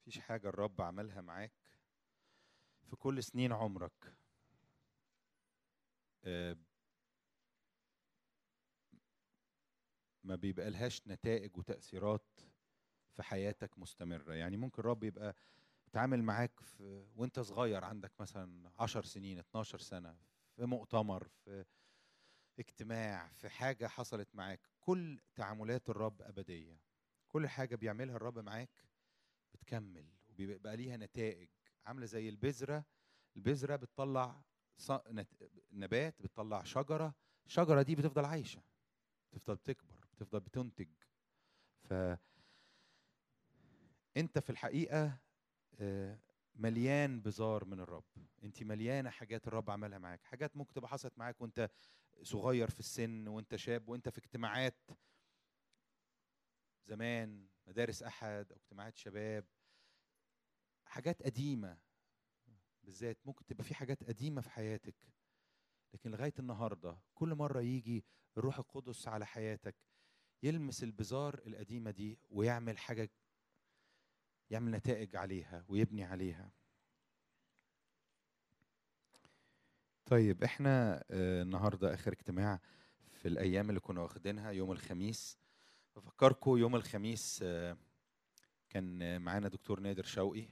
مفيش حاجة الرب عملها معاك في كل سنين عمرك آه، ما بيبقى لهاش نتائج وتأثيرات في حياتك مستمرة يعني ممكن الرب يبقى اتعامل معاك في وانت صغير عندك مثلا عشر سنين 12 سنة في مؤتمر في اجتماع في حاجة حصلت معاك كل تعاملات الرب أبدية كل حاجة بيعملها الرب معاك بتكمل وبيبقى ليها نتائج عاملة زي البذرة البذرة بتطلع ص- نت- نبات بتطلع شجرة الشجرة دي بتفضل عايشة بتفضل بتكبر بتفضل بتنتج ف انت في الحقيقة آه، مليان بزار من الرب انت مليانة حاجات الرب عملها معاك حاجات ممكن تبقى حصلت معاك وانت صغير في السن وانت شاب وانت في اجتماعات زمان مدارس احد او اجتماعات شباب حاجات قديمه بالذات ممكن تبقى في حاجات قديمه في حياتك لكن لغايه النهارده كل مره يجي الروح القدس على حياتك يلمس البزار القديمه دي ويعمل حاجه يعمل نتائج عليها ويبني عليها طيب احنا آه، النهارده اخر اجتماع في الايام اللي كنا واخدينها يوم الخميس بفكركم يوم الخميس آه، كان آه، معانا دكتور نادر شوقي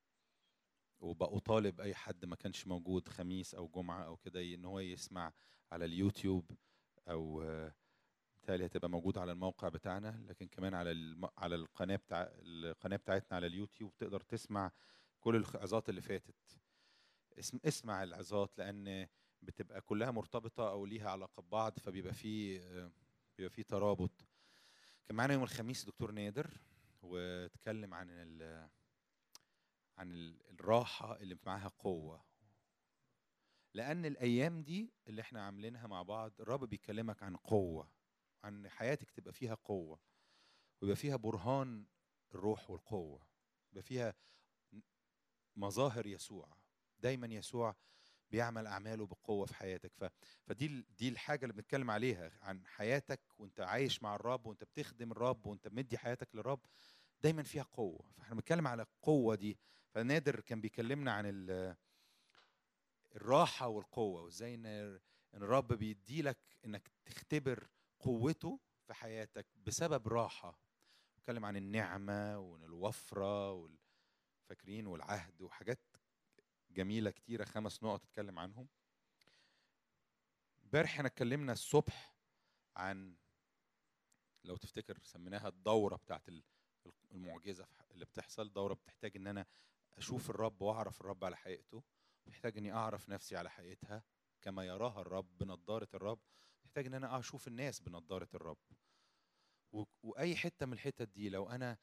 وبقوا طالب اي حد ما كانش موجود خميس او جمعه او كده ان هو يسمع على اليوتيوب او آه، بالتالي هتبقى موجود على الموقع بتاعنا لكن كمان على الم... على القناه بتاع القناه بتاعتنا على اليوتيوب تقدر تسمع كل العظات اللي فاتت اسم... اسمع العظات لان بتبقى كلها مرتبطه او ليها علاقه ببعض فبيبقى في آه، بيبقى في ترابط كان معانا يوم الخميس دكتور نادر واتكلم عن ال... عن ال- الراحه اللي معاها قوه لان الايام دي اللي احنا عاملينها مع بعض الرب بيكلمك عن قوه عن حياتك تبقى فيها قوه ويبقى فيها برهان الروح والقوه يبقى فيها مظاهر يسوع دايما يسوع بيعمل اعماله بقوه في حياتك ف... فدي ال- دي الحاجه اللي بنتكلم عليها عن حياتك وانت عايش مع الرب وانت بتخدم الرب وانت مدي حياتك للرب دايما فيها قوه فاحنا بنتكلم على القوه دي فنادر كان بيكلمنا عن ال... الراحه والقوه وازاي ان ان الرب بيديلك انك تختبر قوته في حياتك بسبب راحه بيتكلم عن النعمه والوفره وال... فاكرين والعهد وحاجات جميله كتيره خمس نقط اتكلم عنهم امبارح احنا اتكلمنا الصبح عن لو تفتكر سميناها الدوره بتاعت ال- المعجزه في ح- اللي بتحصل دوره بتحتاج ان انا اشوف الرب واعرف الرب على حقيقته محتاج اني اعرف نفسي على حقيقتها كما يراها الرب بنضاره الرب محتاج ان انا اشوف الناس بنضاره الرب و- واي حته من الحتت دي لو انا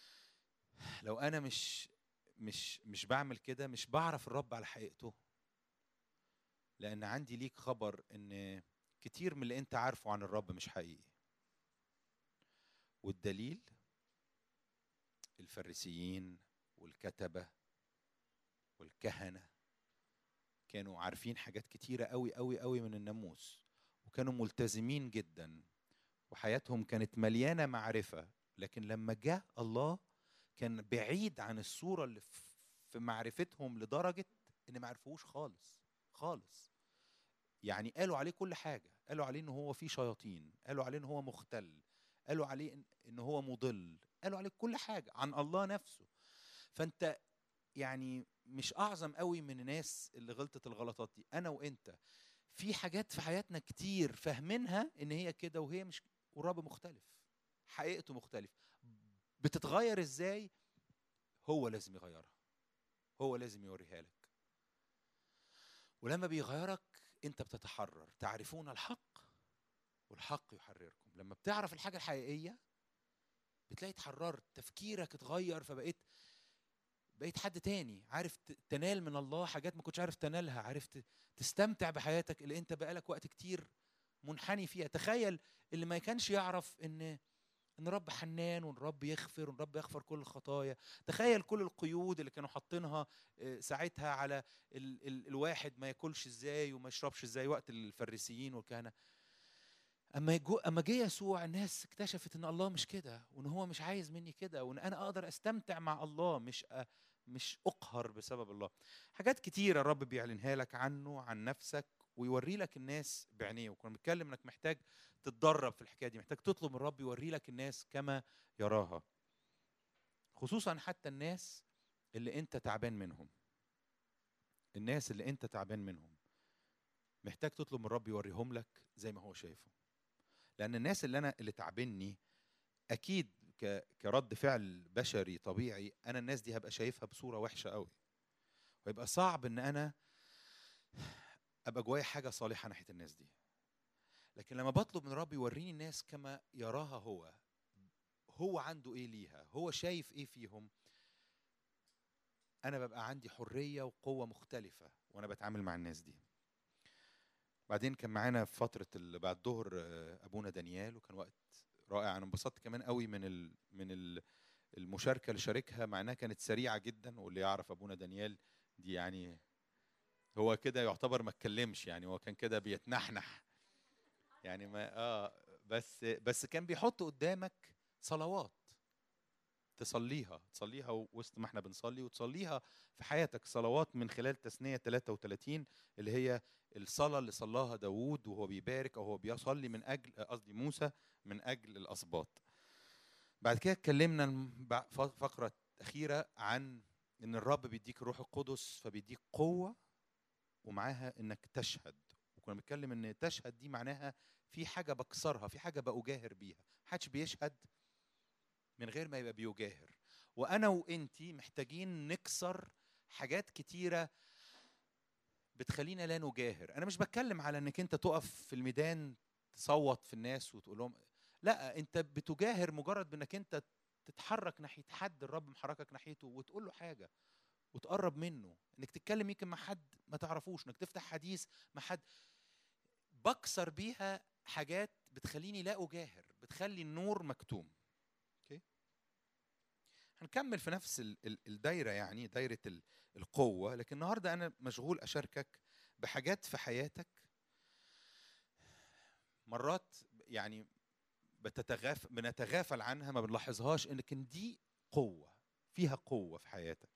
لو انا مش مش مش بعمل كده مش بعرف الرب على حقيقته لان عندي ليك خبر ان كتير من اللي انت عارفه عن الرب مش حقيقي والدليل الفريسيين والكتبه والكهنه كانوا عارفين حاجات كتيره قوي قوي قوي من الناموس وكانوا ملتزمين جدا وحياتهم كانت مليانه معرفه لكن لما جاء الله كان بعيد عن الصوره اللي في- في معرفتهم لدرجه ان ما عرفوش خالص خالص يعني قالوا عليه كل حاجه قالوا عليه ان هو فيه شياطين قالوا عليه ان هو مختل قالوا عليه إن- ان هو مضل قالوا عليه كل حاجه عن الله نفسه فانت يعني مش اعظم قوي من الناس اللي غلطت الغلطات دي انا وانت في حاجات في حياتنا كتير فاهمينها ان هي كده وهي مش والرب مختلف حقيقته مختلف بتتغير ازاي هو لازم يغيرها هو لازم يوريها لك ولما بيغيرك انت بتتحرر تعرفون الحق والحق يحرركم لما بتعرف الحاجه الحقيقيه بتلاقي اتحررت تفكيرك اتغير فبقيت بقيت حد تاني عارف ت- تنال من الله حاجات ما كنتش عارف تنالها عارف ت- تستمتع بحياتك اللي انت بقالك وقت كتير منحني فيها تخيل اللي ما كانش يعرف ان ان رب حنان وان رب يغفر وان رب يغفر كل الخطايا تخيل كل القيود اللي كانوا حاطينها آه، ساعتها على ال ال الواحد ما ياكلش ازاي وما يشربش ازاي وقت الفريسيين والكهنه اما جو اما جه يسوع الناس اكتشفت ان الله مش كده وان هو مش عايز مني كده وان انا اقدر استمتع مع الله مش أ... مش اقهر بسبب الله حاجات كتيره الرب بيعلنها لك عنه عن نفسك ويوري لك الناس بعينيه وكنا بنتكلم انك محتاج تتدرب في الحكايه دي محتاج تطلب من الرب يوري لك الناس كما يراها خصوصا حتى الناس اللي انت تعبان منهم الناس اللي انت تعبان منهم محتاج تطلب من الرب يوريهم لك زي ما هو شايفه لان الناس اللي انا اللي تعبني اكيد كرد فعل بشري طبيعي انا الناس دي هبقى شايفها بصوره وحشه قوي ويبقى صعب ان انا ابقى جوايا حاجه صالحه ناحيه الناس دي لكن لما بطلب من الرب يوريني الناس كما يراها هو هو عنده ايه ليها هو شايف ايه فيهم انا ببقى عندي حريه وقوه مختلفه وانا بتعامل مع الناس دي بعدين كان معانا في فتره بعد الظهر ابونا دانيال وكان وقت رائع انا انبسطت كمان قوي من ال من ال المشاركه اللي شاركها مع انها كانت سريعه جدا واللي يعرف ابونا دانيال دي يعني هو كده يعتبر ما اتكلمش يعني هو كان كده بيتنحنح يعني ما اه بس بس كان بيحط قدامك صلوات تصليها تصليها وسط ما احنا بنصلي وتصليها في حياتك صلوات من خلال تثنية 33 اللي هي الصلاة اللي صلاها داوود وهو بيبارك أو هو بيصلي من أجل قصدي موسى من أجل الأسباط بعد كده اتكلمنا فقرة أخيرة عن إن الرب بيديك الروح القدس فبيديك قوة ومعاها إنك تشهد وكنا بنتكلم إن تشهد دي معناها في حاجة بكسرها في حاجة بأجاهر بيها محدش بيشهد من غير ما يبقى بيجاهر وانا وانتي محتاجين نكسر حاجات كتيره بتخلينا لا نجاهر انا مش بتكلم على انك انت تقف في الميدان تصوت في الناس وتقول لهم لا انت بتجاهر مجرد بانك انت تتحرك ناحيه حد الرب محركك ناحيته وتقول له حاجه وتقرب منه انك تتكلم يمكن مع حد ما تعرفوش انك تفتح حديث مع حد بكسر بيها حاجات بتخليني لا اجاهر بتخلي النور مكتوم هنكمل في نفس الدايره يعني دايره القوه لكن النهارده انا مشغول اشاركك بحاجات في حياتك مرات يعني بتتغاف بنتغافل عنها ما بنلاحظهاش ان دي قوه فيها قوه في حياتك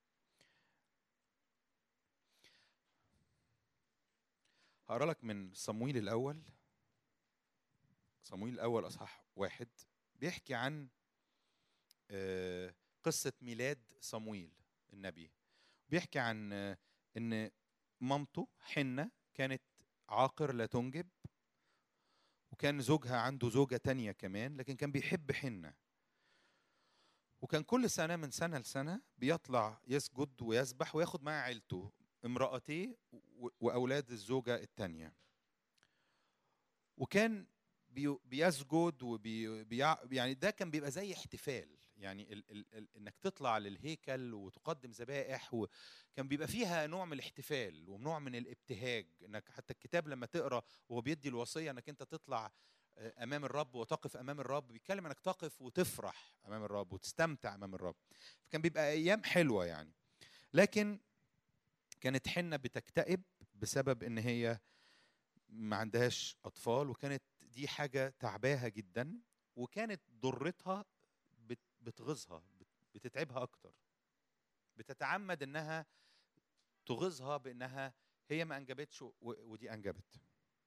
هقرا لك من صمويل الاول صمويل الاول اصحاح واحد بيحكي عن قصة ميلاد صمويل النبي بيحكي عن ان مامته حنة كانت عاقر لا تنجب وكان زوجها عنده زوجة تانية كمان لكن كان بيحب حنة وكان كل سنة من سنة لسنة بيطلع يسجد ويسبح وياخد معاه عيلته امرأتيه وأولاد الزوجة التانية وكان بيسجد وبي يعني ده كان بيبقى زي احتفال يعني ال ال ال انك تطلع للهيكل وتقدم ذبائح وكان بيبقى فيها نوع من الاحتفال ونوع من الابتهاج انك حتى الكتاب لما تقرا وهو بيدي الوصيه انك انت تطلع امام الرب وتقف امام الرب بيتكلم انك تقف وتفرح امام الرب وتستمتع امام الرب فكان بيبقى ايام حلوه يعني لكن كانت حنه بتكتئب بسبب ان هي ما عندهاش اطفال وكانت دي حاجه تعباها جدا وكانت ضرتها بتغيظها بتتعبها اكتر بتتعمد انها تغيظها بانها هي ما انجبتش ودي انجبت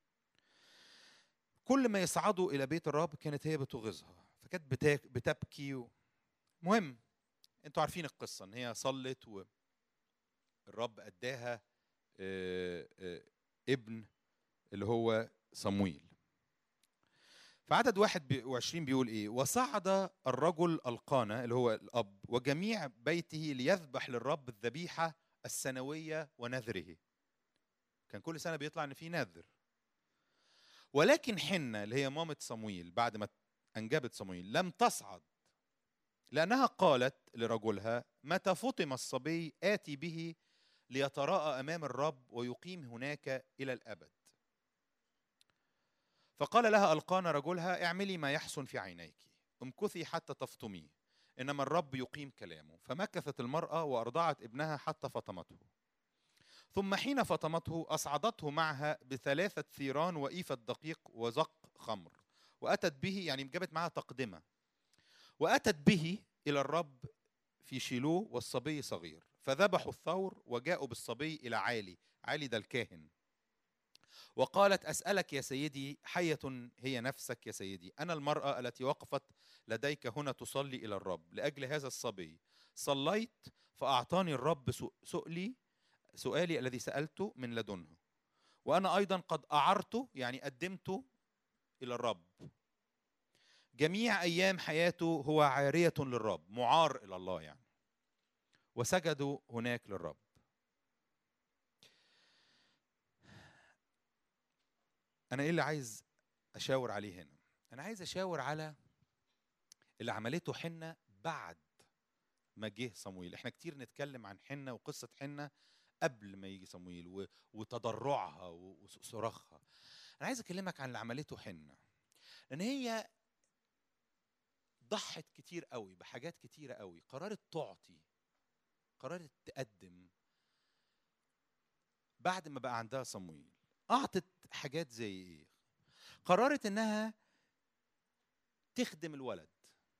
كل ما يصعدوا الى بيت الرب كانت هي بتغيظها فكانت بتبكي و... مهم انتوا عارفين القصه ان هي صلت والرب اداها ابن اللي هو صمويل فعدد 21 بيقول ايه وصعد الرجل القانا اللي هو الاب وجميع بيته ليذبح للرب الذبيحه السنويه ونذره كان كل سنه بيطلع ان في نذر ولكن حنة اللي هي مامة صمويل بعد ما أنجبت صمويل لم تصعد لأنها قالت لرجلها متى فطم الصبي آتي به ليتراءى أمام الرب ويقيم هناك إلى الأبد فقال لها القانا رجلها اعملي ما يحسن في عينيك امكثي حتى تفطمي انما الرب يقيم كلامه فمكثت المراه وارضعت ابنها حتى فطمته ثم حين فطمته اصعدته معها بثلاثه ثيران وايفه دقيق وزق خمر واتت به يعني جابت معها تقدمه واتت به الى الرب في شيلوه والصبي صغير فذبحوا الثور وجاءوا بالصبي الى عالي عالي ده الكاهن وقالت اسالك يا سيدي حيه هي نفسك يا سيدي انا المراه التي وقفت لديك هنا تصلي الى الرب لاجل هذا الصبي صليت فاعطاني الرب سؤلي سؤالي الذي سالته من لدنه وانا ايضا قد اعرته يعني قدمته الى الرب جميع ايام حياته هو عاريه للرب معار الى الله يعني وسجدوا هناك للرب انا ايه اللي عايز اشاور عليه هنا انا عايز اشاور على اللي عملته حنة بعد ما جه صمويل احنا كتير نتكلم عن حنة وقصة حنة قبل ما يجي صمويل وتضرعها وصراخها انا عايز اكلمك عن اللي عملته حنة لان هي ضحت كتير قوي بحاجات كتيرة قوي قررت تعطي قررت تقدم بعد ما بقى عندها صمويل اعطت حاجات زي ايه قررت انها تخدم الولد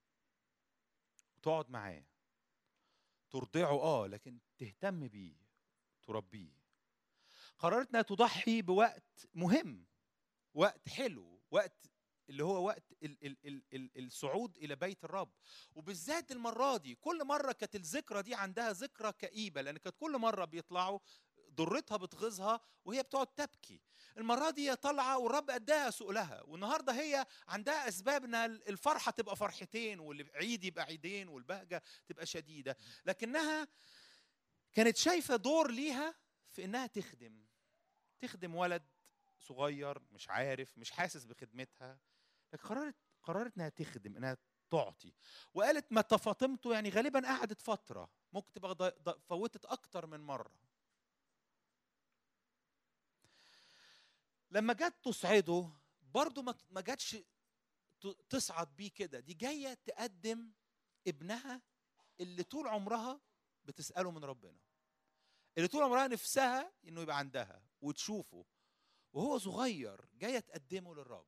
وتقعد معاه ترضعه اه لكن تهتم بيه تربيه قررت انها تضحي بوقت مهم وقت حلو وقت اللي هو وقت ال ال ال ال الصعود الى بيت الرب وبالذات المره دي كل مره كانت الذكرى دي عندها ذكرى كئيبه لان كانت كل مره بيطلعوا ضرتها بتغيظها وهي بتقعد تبكي المرة دي هي طالعة والرب أداها سؤلها والنهاردة هي عندها أسباب إن الفرحة تبقى فرحتين والعيد يبقى عيدين والبهجة تبقى شديدة لكنها كانت شايفة دور ليها في إنها تخدم تخدم ولد صغير مش عارف مش حاسس بخدمتها لكن قررت قررت انها تخدم انها تعطي وقالت ما فاطمته يعني غالبا قعدت فتره ممكن تبقى فوتت اكتر من مره لما جت تصعده برضه ما جاتش تصعد بيه كده دي جايه تقدم ابنها اللي طول عمرها بتساله من ربنا اللي طول عمرها نفسها انه يبقى عندها وتشوفه وهو صغير جايه تقدمه للرب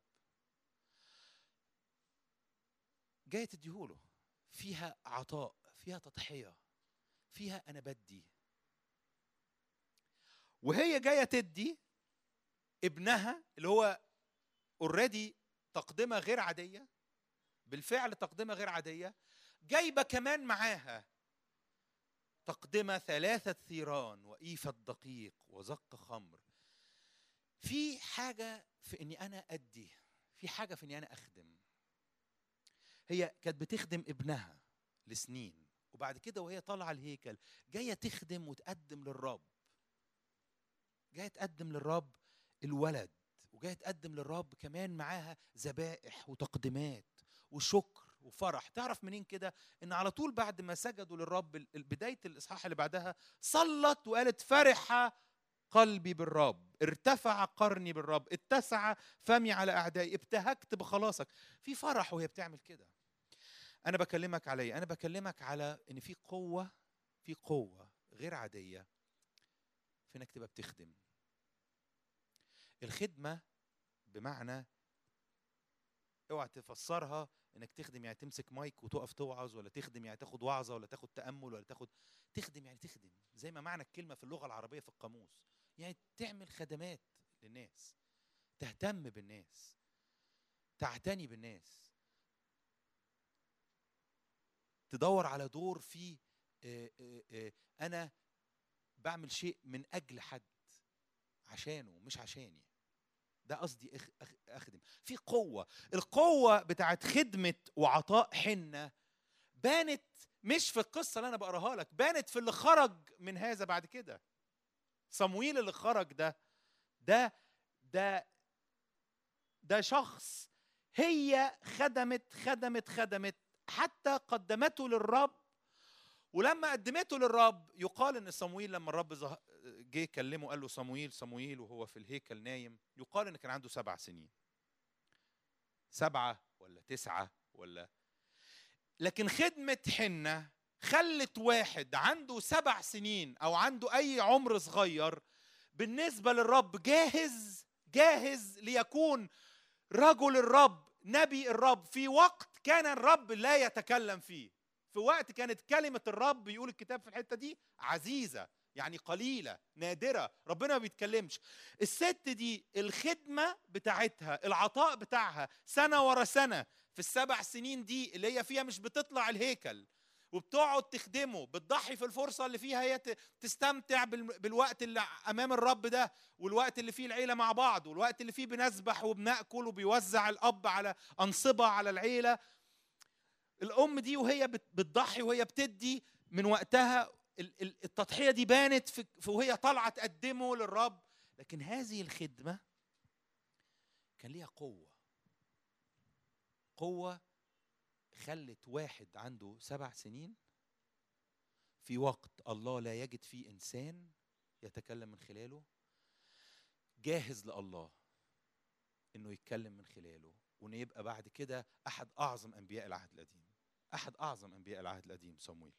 جايه تديهوله فيها عطاء فيها تضحيه فيها انا بدي وهي جايه تدي ابنها اللي هو اوريدي تقدمه غير عاديه بالفعل تقدمه غير عاديه جايبه كمان معاها تقدمه ثلاثه ثيران وايفه دقيق وزق خمر في حاجه في اني انا ادي في حاجه في اني انا اخدم هي كانت بتخدم ابنها لسنين وبعد كده وهي طالعه الهيكل جايه تخدم وتقدم للرب جايه تقدم للرب الولد وجايه تقدم للرب كمان معاها ذبائح وتقديمات وشكر وفرح تعرف منين كده ان على طول بعد ما سجدوا للرب بدايه الاصحاح اللي بعدها صلت وقالت فرح قلبي بالرب ارتفع قرني بالرب اتسع فمي على اعدائي ابتهجت بخلاصك في فرح وهي بتعمل كده انا بكلمك على ايه انا بكلمك على ان في قوه في قوه غير عاديه في انك تبقى بتخدم الخدمة بمعنى اوعى تفسرها انك تخدم يعني تمسك مايك وتقف توعظ ولا تخدم يعني تاخد وعظة ولا تاخد تأمل ولا تاخد تخدم يعني تخدم زي ما معنى الكلمة في اللغة العربية في القاموس يعني تعمل خدمات للناس تهتم بالناس تعتني بالناس تدور على دور فيه انا بعمل شيء من اجل حد عشانه مش عشاني ده قصدي اخدم في قوه القوه بتاعت خدمه وعطاء حنه بانت مش في القصه اللي انا بقراها لك بانت في اللي خرج من هذا بعد كده صمويل اللي خرج ده ده ده ده شخص هي خدمت خدمت خدمت حتى قدمته للرب ولما قدمته للرب يقال ان صمويل لما الرب جه كلمه قال له صمويل صمويل وهو في الهيكل نايم يقال ان كان عنده سبع سنين سبعة ولا تسعة ولا لكن خدمة حنة خلت واحد عنده سبع سنين أو عنده أي عمر صغير بالنسبة للرب جاهز جاهز ليكون رجل الرب نبي الرب في وقت كان الرب لا يتكلم فيه في وقت كانت كلمة الرب يقول الكتاب في الحتة دي عزيزة يعني قليلة نادرة ربنا ما بيتكلمش الست دي الخدمة بتاعتها العطاء بتاعها سنة ورا سنة في السبع سنين دي اللي هي فيها مش بتطلع الهيكل وبتقعد تخدمه بتضحي في الفرصة اللي فيها هي تستمتع بالوقت اللي أمام الرب ده والوقت اللي فيه العيلة مع بعض والوقت اللي فيه بنسبح وبنأكل وبيوزع الأب على أنصبة على العيلة الأم دي وهي بتضحي وهي بتدي من وقتها التضحية دي بانت في وهي طالعة تقدمه للرب لكن هذه الخدمة كان ليها قوة قوة خلت واحد عنده سبع سنين في وقت الله لا يجد فيه انسان يتكلم من خلاله جاهز لله انه يتكلم من خلاله وانه يبقى بعد كده احد اعظم انبياء العهد القديم احد اعظم انبياء العهد القديم صمويل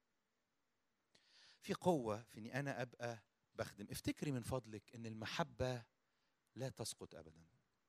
في قوه في اني انا ابقى بخدم افتكري من فضلك ان المحبه لا تسقط ابدا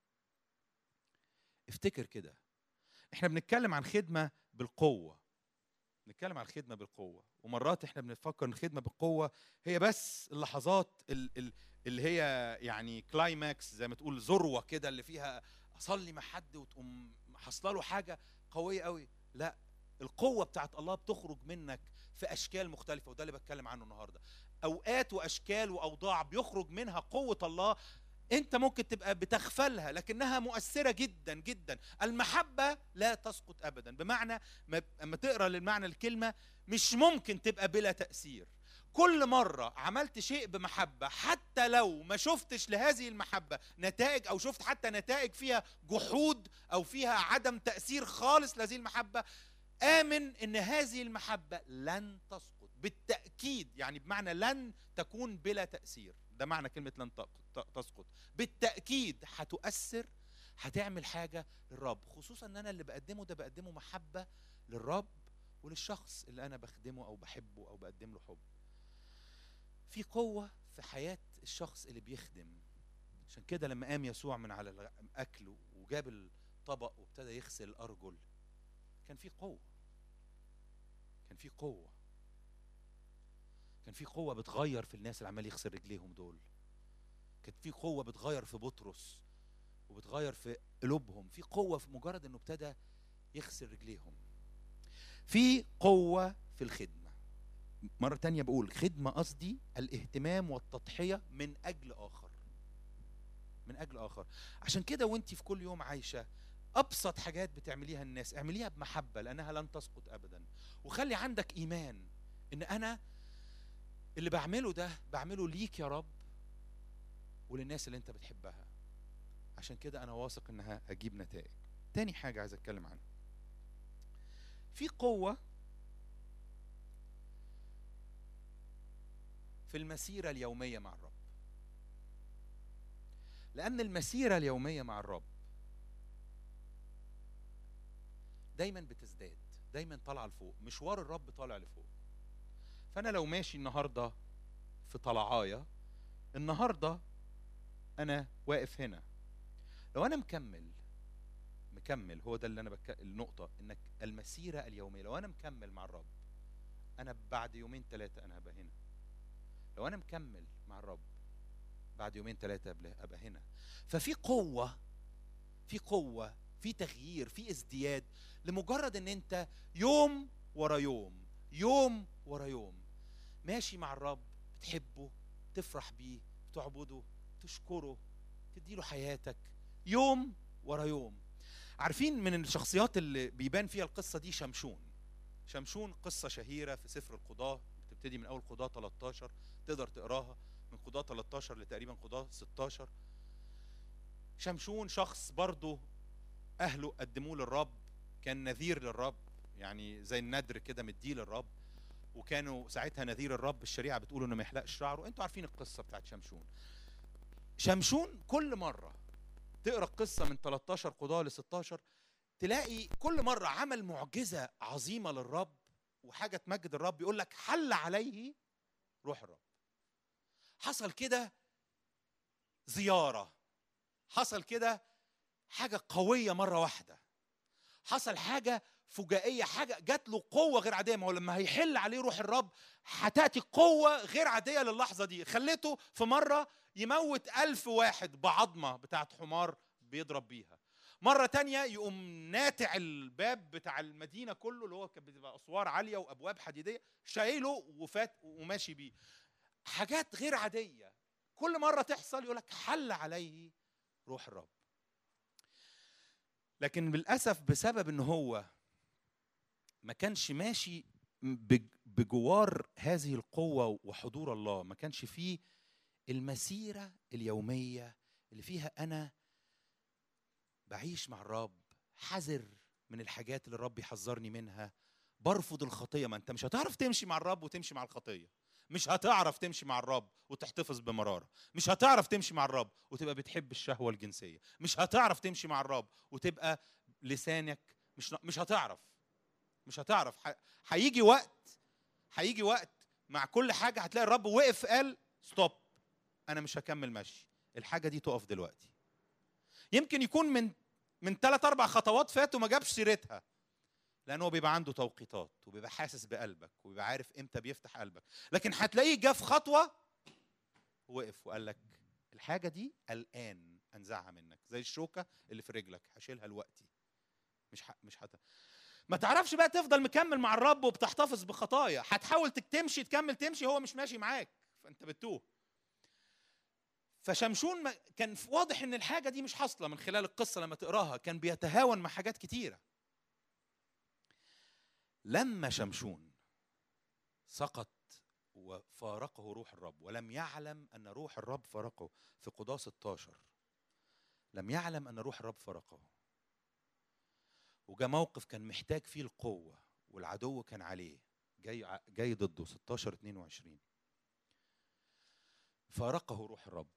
افتكر كده احنا بنتكلم عن خدمه بالقوه بنتكلم عن الخدمه بالقوه ومرات احنا بنفكر ان الخدمه بالقوه هي بس اللحظات اللي هي يعني كلايماكس زي ما تقول ذروه كده اللي فيها اصلي مع حد وتقوم حاصله له حاجه قويه قوي لا القوه بتاعت الله بتخرج منك في اشكال مختلفه وده اللي بتكلم عنه النهارده اوقات واشكال واوضاع بيخرج منها قوه الله انت ممكن تبقى بتغفلها لكنها مؤثره جدا جدا المحبه لا تسقط ابدا بمعنى لما تقرا للمعنى الكلمه مش ممكن تبقى بلا تاثير كل مرة عملت شيء بمحبة حتى لو ما شفتش لهذه المحبة نتائج أو شفت حتى نتائج فيها جحود أو فيها عدم تأثير خالص لهذه المحبة آمن أن هذه المحبة لن تسقط بالتأكيد يعني بمعنى لن تكون بلا تأثير ده معنى كلمة لن تسقط بالتأكيد هتؤثر هتعمل حاجة للرب خصوصا ان انا اللي بقدمه ده بقدمه محبة للرب وللشخص اللي انا بخدمه او بحبه او بقدم له حب في قوة في حياة الشخص اللي بيخدم عشان كده لما قام يسوع من على الاكل وجاب الطبق وابتدى يغسل الارجل كان في قوة كان في قوة كان في قوة بتغير في الناس اللي عمال يغسل رجليهم دول كانت في قوه بتغير في بطرس وبتغير في قلوبهم في قوه في مجرد انه ابتدى يغسل رجليهم في قوه في الخدمه مرة تانية بقول خدمة قصدي الاهتمام والتضحية من أجل آخر من أجل آخر عشان كده وانت في كل يوم عايشة أبسط حاجات بتعمليها الناس اعمليها بمحبة لأنها لن تسقط أبدا وخلي عندك إيمان إن أنا اللي بعمله ده بعمله ليك يا رب وللناس اللي انت بتحبها عشان كده انا واثق انها هجيب نتائج تاني حاجه عايز اتكلم عنها في قوه في المسيره اليوميه مع الرب لان المسيره اليوميه مع الرب دايما بتزداد دايما طالعه لفوق مشوار الرب طالع لفوق فانا لو ماشي النهارده في طلعايه النهارده انا واقف هنا لو انا مكمل مكمل هو ده اللي انا بك... النقطه انك المسيره اليوميه لو انا مكمل مع الرب انا بعد يومين ثلاثه انا هبقى هنا لو انا مكمل مع الرب بعد يومين ثلاثه ابقى هنا ففي قوه في قوه في تغيير في ازدياد لمجرد ان انت يوم ورا يوم يوم ورا يوم ماشي مع الرب بتحبه تفرح بيه تعبده تشكره تديله حياتك يوم ورا يوم عارفين من الشخصيات اللي بيبان فيها القصة دي شمشون شمشون قصة شهيرة في سفر القضاة بتبتدي من أول قضاة 13 تقدر تقراها من قضاة 13 لتقريبا قضاة 16 شمشون شخص برضه أهله قدموه للرب كان نذير للرب يعني زي الندر كده مديه للرب وكانوا ساعتها نذير الرب الشريعة بتقول انه ما يحلقش شعره انتوا عارفين القصة بتاعت شمشون شمشون كل مرة تقرا القصة من 13 قضاة ل 16 تلاقي كل مرة عمل معجزة عظيمة للرب وحاجة تمجد الرب يقول لك حل عليه روح الرب حصل كده زيارة حصل كده حاجه قويه مره واحده حصل حاجه فجائيه حاجه جات له قوه غير عاديه ما هو لما هيحل عليه روح الرب هتاتي قوه غير عاديه للحظه دي خليته في مره يموت ألف واحد بعظمه بتاعت حمار بيضرب بيها مرة تانية يقوم ناتع الباب بتاع المدينة كله اللي هو كان بتبقى أسوار عالية وأبواب حديدية شايله وفات وماشي بيه حاجات غير عادية كل مرة تحصل يقول لك حل عليه روح الرب لكن للأسف بسبب إن هو ما كانش ماشي بج- بجوار هذه القوة وحضور الله ما كانش فيه المسيرة اليومية اللي فيها أنا بعيش مع الرب حذر من الحاجات اللي الرب يحذرني منها برفض الخطية ما أنت مش هتعرف تمشي مع الرب وتمشي مع الخطية مش هتعرف تمشي مع الرب وتحتفظ بمرارة مش هتعرف تمشي مع الرب وتبقى بتحب الشهوة الجنسية مش هتعرف تمشي مع الرب وتبقى لسانك مش مش هتعرف مش هتعرف ح- هيجي وقت هيجي وقت مع كل حاجة هتلاقي الرب وقف قال ستوب أنا مش هكمل مشي الحاجة دي تقف دلوقتي يمكن يكون من من ثلاث أربع خطوات فاتوا ما جابش سيرتها لأن هو بيبقى عنده توقيتات وبيبقى حاسس بقلبك وبيبقى عارف إمتى بيفتح قلبك لكن هتلاقيه جه في خطوة وقف وقال لك الحاجة دي الآن أنزعها منك زي الشوكة اللي في رجلك هشيلها دلوقتي مش ح... مش حت... ما تعرفش بقى تفضل مكمل مع الرب وبتحتفظ بخطايا هتحاول تك- تمشي تكمل تمشي هو مش ماشي معاك فانت بتوه فشمشون ما- كان ف- واضح ان الحاجه دي مش حاصله من خلال القصه لما تقراها كان بيتهاون مع حاجات كتيره لما شمشون سقط وفارقه روح الرب ولم يعلم ان روح الرب فارقه في قضاة 16 لم يعلم ان روح الرب فارقه وجاء موقف كان محتاج فيه القوه والعدو كان عليه جاي ع- جاي ضده 16 22 فارقه روح الرب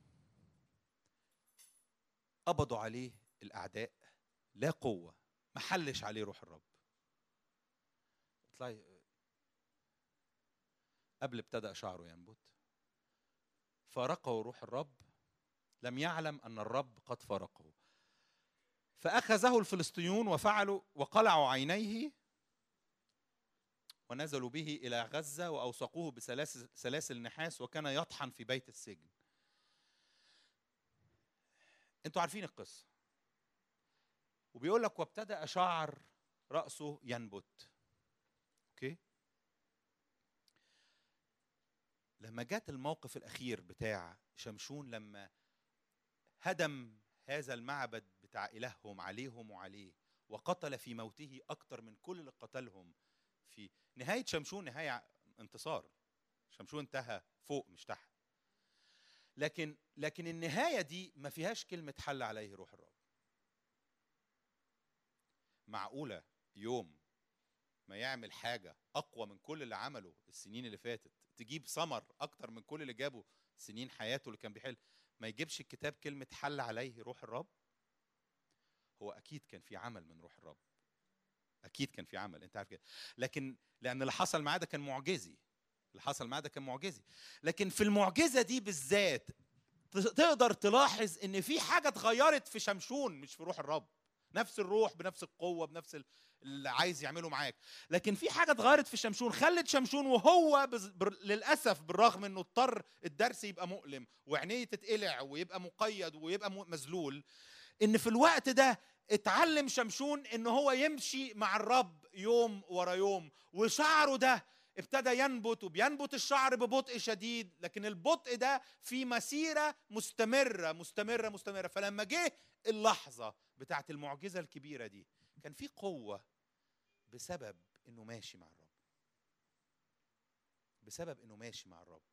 قبضوا عليه الاعداء لا قوه ما حلش عليه روح الرب اطلعي قبل ابتدأ شعره ينبت فارقه روح الرب لم يعلم ان الرب قد فارقه فاخذه الفلسطينيون وفعلوا وقلعوا عينيه ونزلوا به الى غزه واوثقوه بسلاسل سلاسل نحاس وكان يطحن في بيت السجن انتوا عارفين القصه وبيقول لك وابتدا شعر راسه ينبت اوكي لما جت الموقف الاخير بتاع شمشون لما هدم هذا المعبد بتاع الههم عليهم وعليه وقتل في موته اكتر من كل اللي قتلهم في نهايه شمشون نهايه انتصار شمشون انتهى فوق مش تحت لكن لكن النهايه دي ما فيهاش كلمه حل عليه روح الرب معقوله يوم ما يعمل حاجه اقوى من كل اللي عمله السنين اللي فاتت تجيب ثمر اكتر من كل اللي جابه سنين حياته اللي كان بيحل ما يجيبش الكتاب كلمه حل عليه روح الرب هو اكيد كان في عمل من روح الرب اكيد كان في عمل انت عارف كده لكن لان اللي حصل معاه ده كان معجزي اللي حصل معاه ده كان معجزي لكن في المعجزه دي بالذات ت- تقدر تلاحظ ان في حاجه اتغيرت في شمشون مش في روح الرب نفس الروح بنفس القوه بنفس ال- اللي عايز يعمله معاك لكن في حاجه اتغيرت في شمشون خلت شمشون وهو بز... بر... للاسف بالرغم انه اضطر الدرس يبقى مؤلم وعينيه تتقلع ويبقى مقيد ويبقى م- مذلول ان في الوقت ده اتعلم شمشون ان هو يمشي مع الرب يوم ورا يوم وشعره ده ابتدى ينبت وبينبت الشعر ببطء شديد لكن البطء ده في مسيره مستمره مستمره مستمره فلما جه اللحظه بتاعت المعجزه الكبيره دي كان في قوه بسبب انه ماشي مع الرب بسبب انه ماشي مع الرب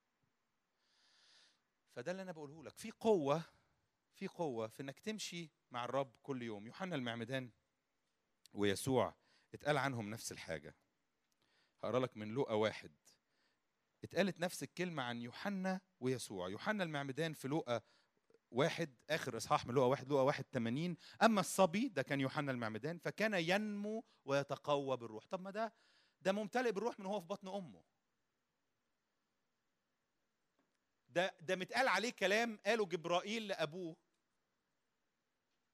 فده اللي انا بقوله لك في قوه في قوه في انك تمشي مع الرب كل يوم يوحنا المعمدان ويسوع اتقال عنهم نفس الحاجه هقرا لك من لوقا واحد اتقالت نفس الكلمة عن يوحنا ويسوع يوحنا المعمدان في لوقا واحد آخر إصحاح من لوقا واحد لوقا واحد 80 أما الصبي ده كان يوحنا المعمدان فكان ينمو ويتقوى بالروح طب ما ده ده ممتلئ بالروح من هو في بطن أمه ده ده متقال عليه كلام قاله جبرائيل لأبوه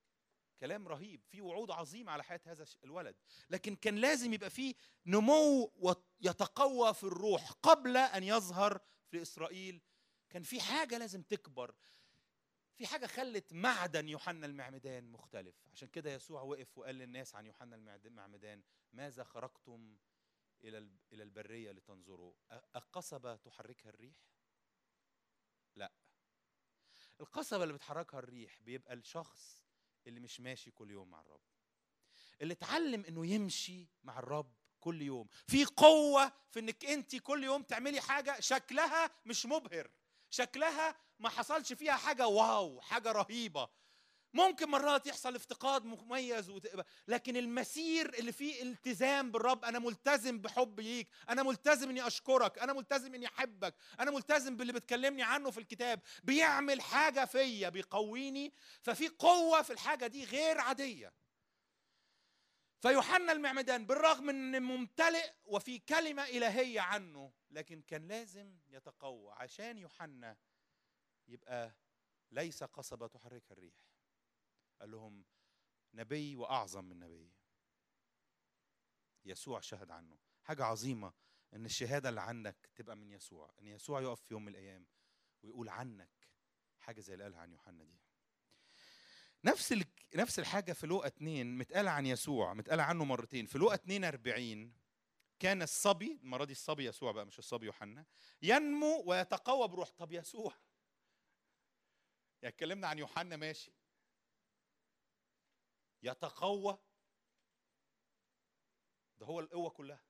كلام رهيب في وعود عظيمه على حياه هذا الولد لكن كان لازم يبقى فيه نمو يتقوى في الروح قبل ان يظهر في اسرائيل كان في حاجه لازم تكبر في حاجه خلت معدن يوحنا المعمدان مختلف عشان كده يسوع وقف وقال للناس عن يوحنا المعمدان ماذا خرجتم الى الى البريه لتنظروا القصبه تحركها الريح لا القصبه اللي بتحركها الريح بيبقى الشخص اللي مش ماشي كل يوم مع الرب اللي اتعلم انه يمشي مع الرب كل يوم في قوه في انك انت كل يوم تعملي حاجه شكلها مش مبهر شكلها ما حصلش فيها حاجه واو حاجه رهيبه ممكن مرات يحصل افتقاد مميز وتبقى لكن المسير اللي فيه التزام بالرب انا ملتزم بحب ليك انا ملتزم اني اشكرك انا ملتزم اني احبك انا ملتزم باللي بتكلمني عنه في الكتاب بيعمل حاجه فيا بيقويني ففي قوه في الحاجه دي غير عاديه فيوحنا المعمدان بالرغم ان ممتلئ وفي كلمه الهيه عنه لكن كان لازم يتقوى عشان يوحنا يبقى ليس قصبه تحركها الريح قال لهم نبي واعظم من نبي يسوع شهد عنه حاجه عظيمه ان الشهاده اللي عنك تبقى من يسوع ان يسوع يقف في يوم من الايام ويقول عنك حاجه زي اللي قالها عن يوحنا دي نفس نفس الحاجه في لوقا 2 متقاله عن يسوع متقاله عنه مرتين في لوقا 42 كان الصبي المره دي الصبي يسوع بقى مش الصبي يوحنا ينمو ويتقوى بروح طب يسوع يعني اتكلمنا عن يوحنا ماشي يتقوى ده هو القوة كلها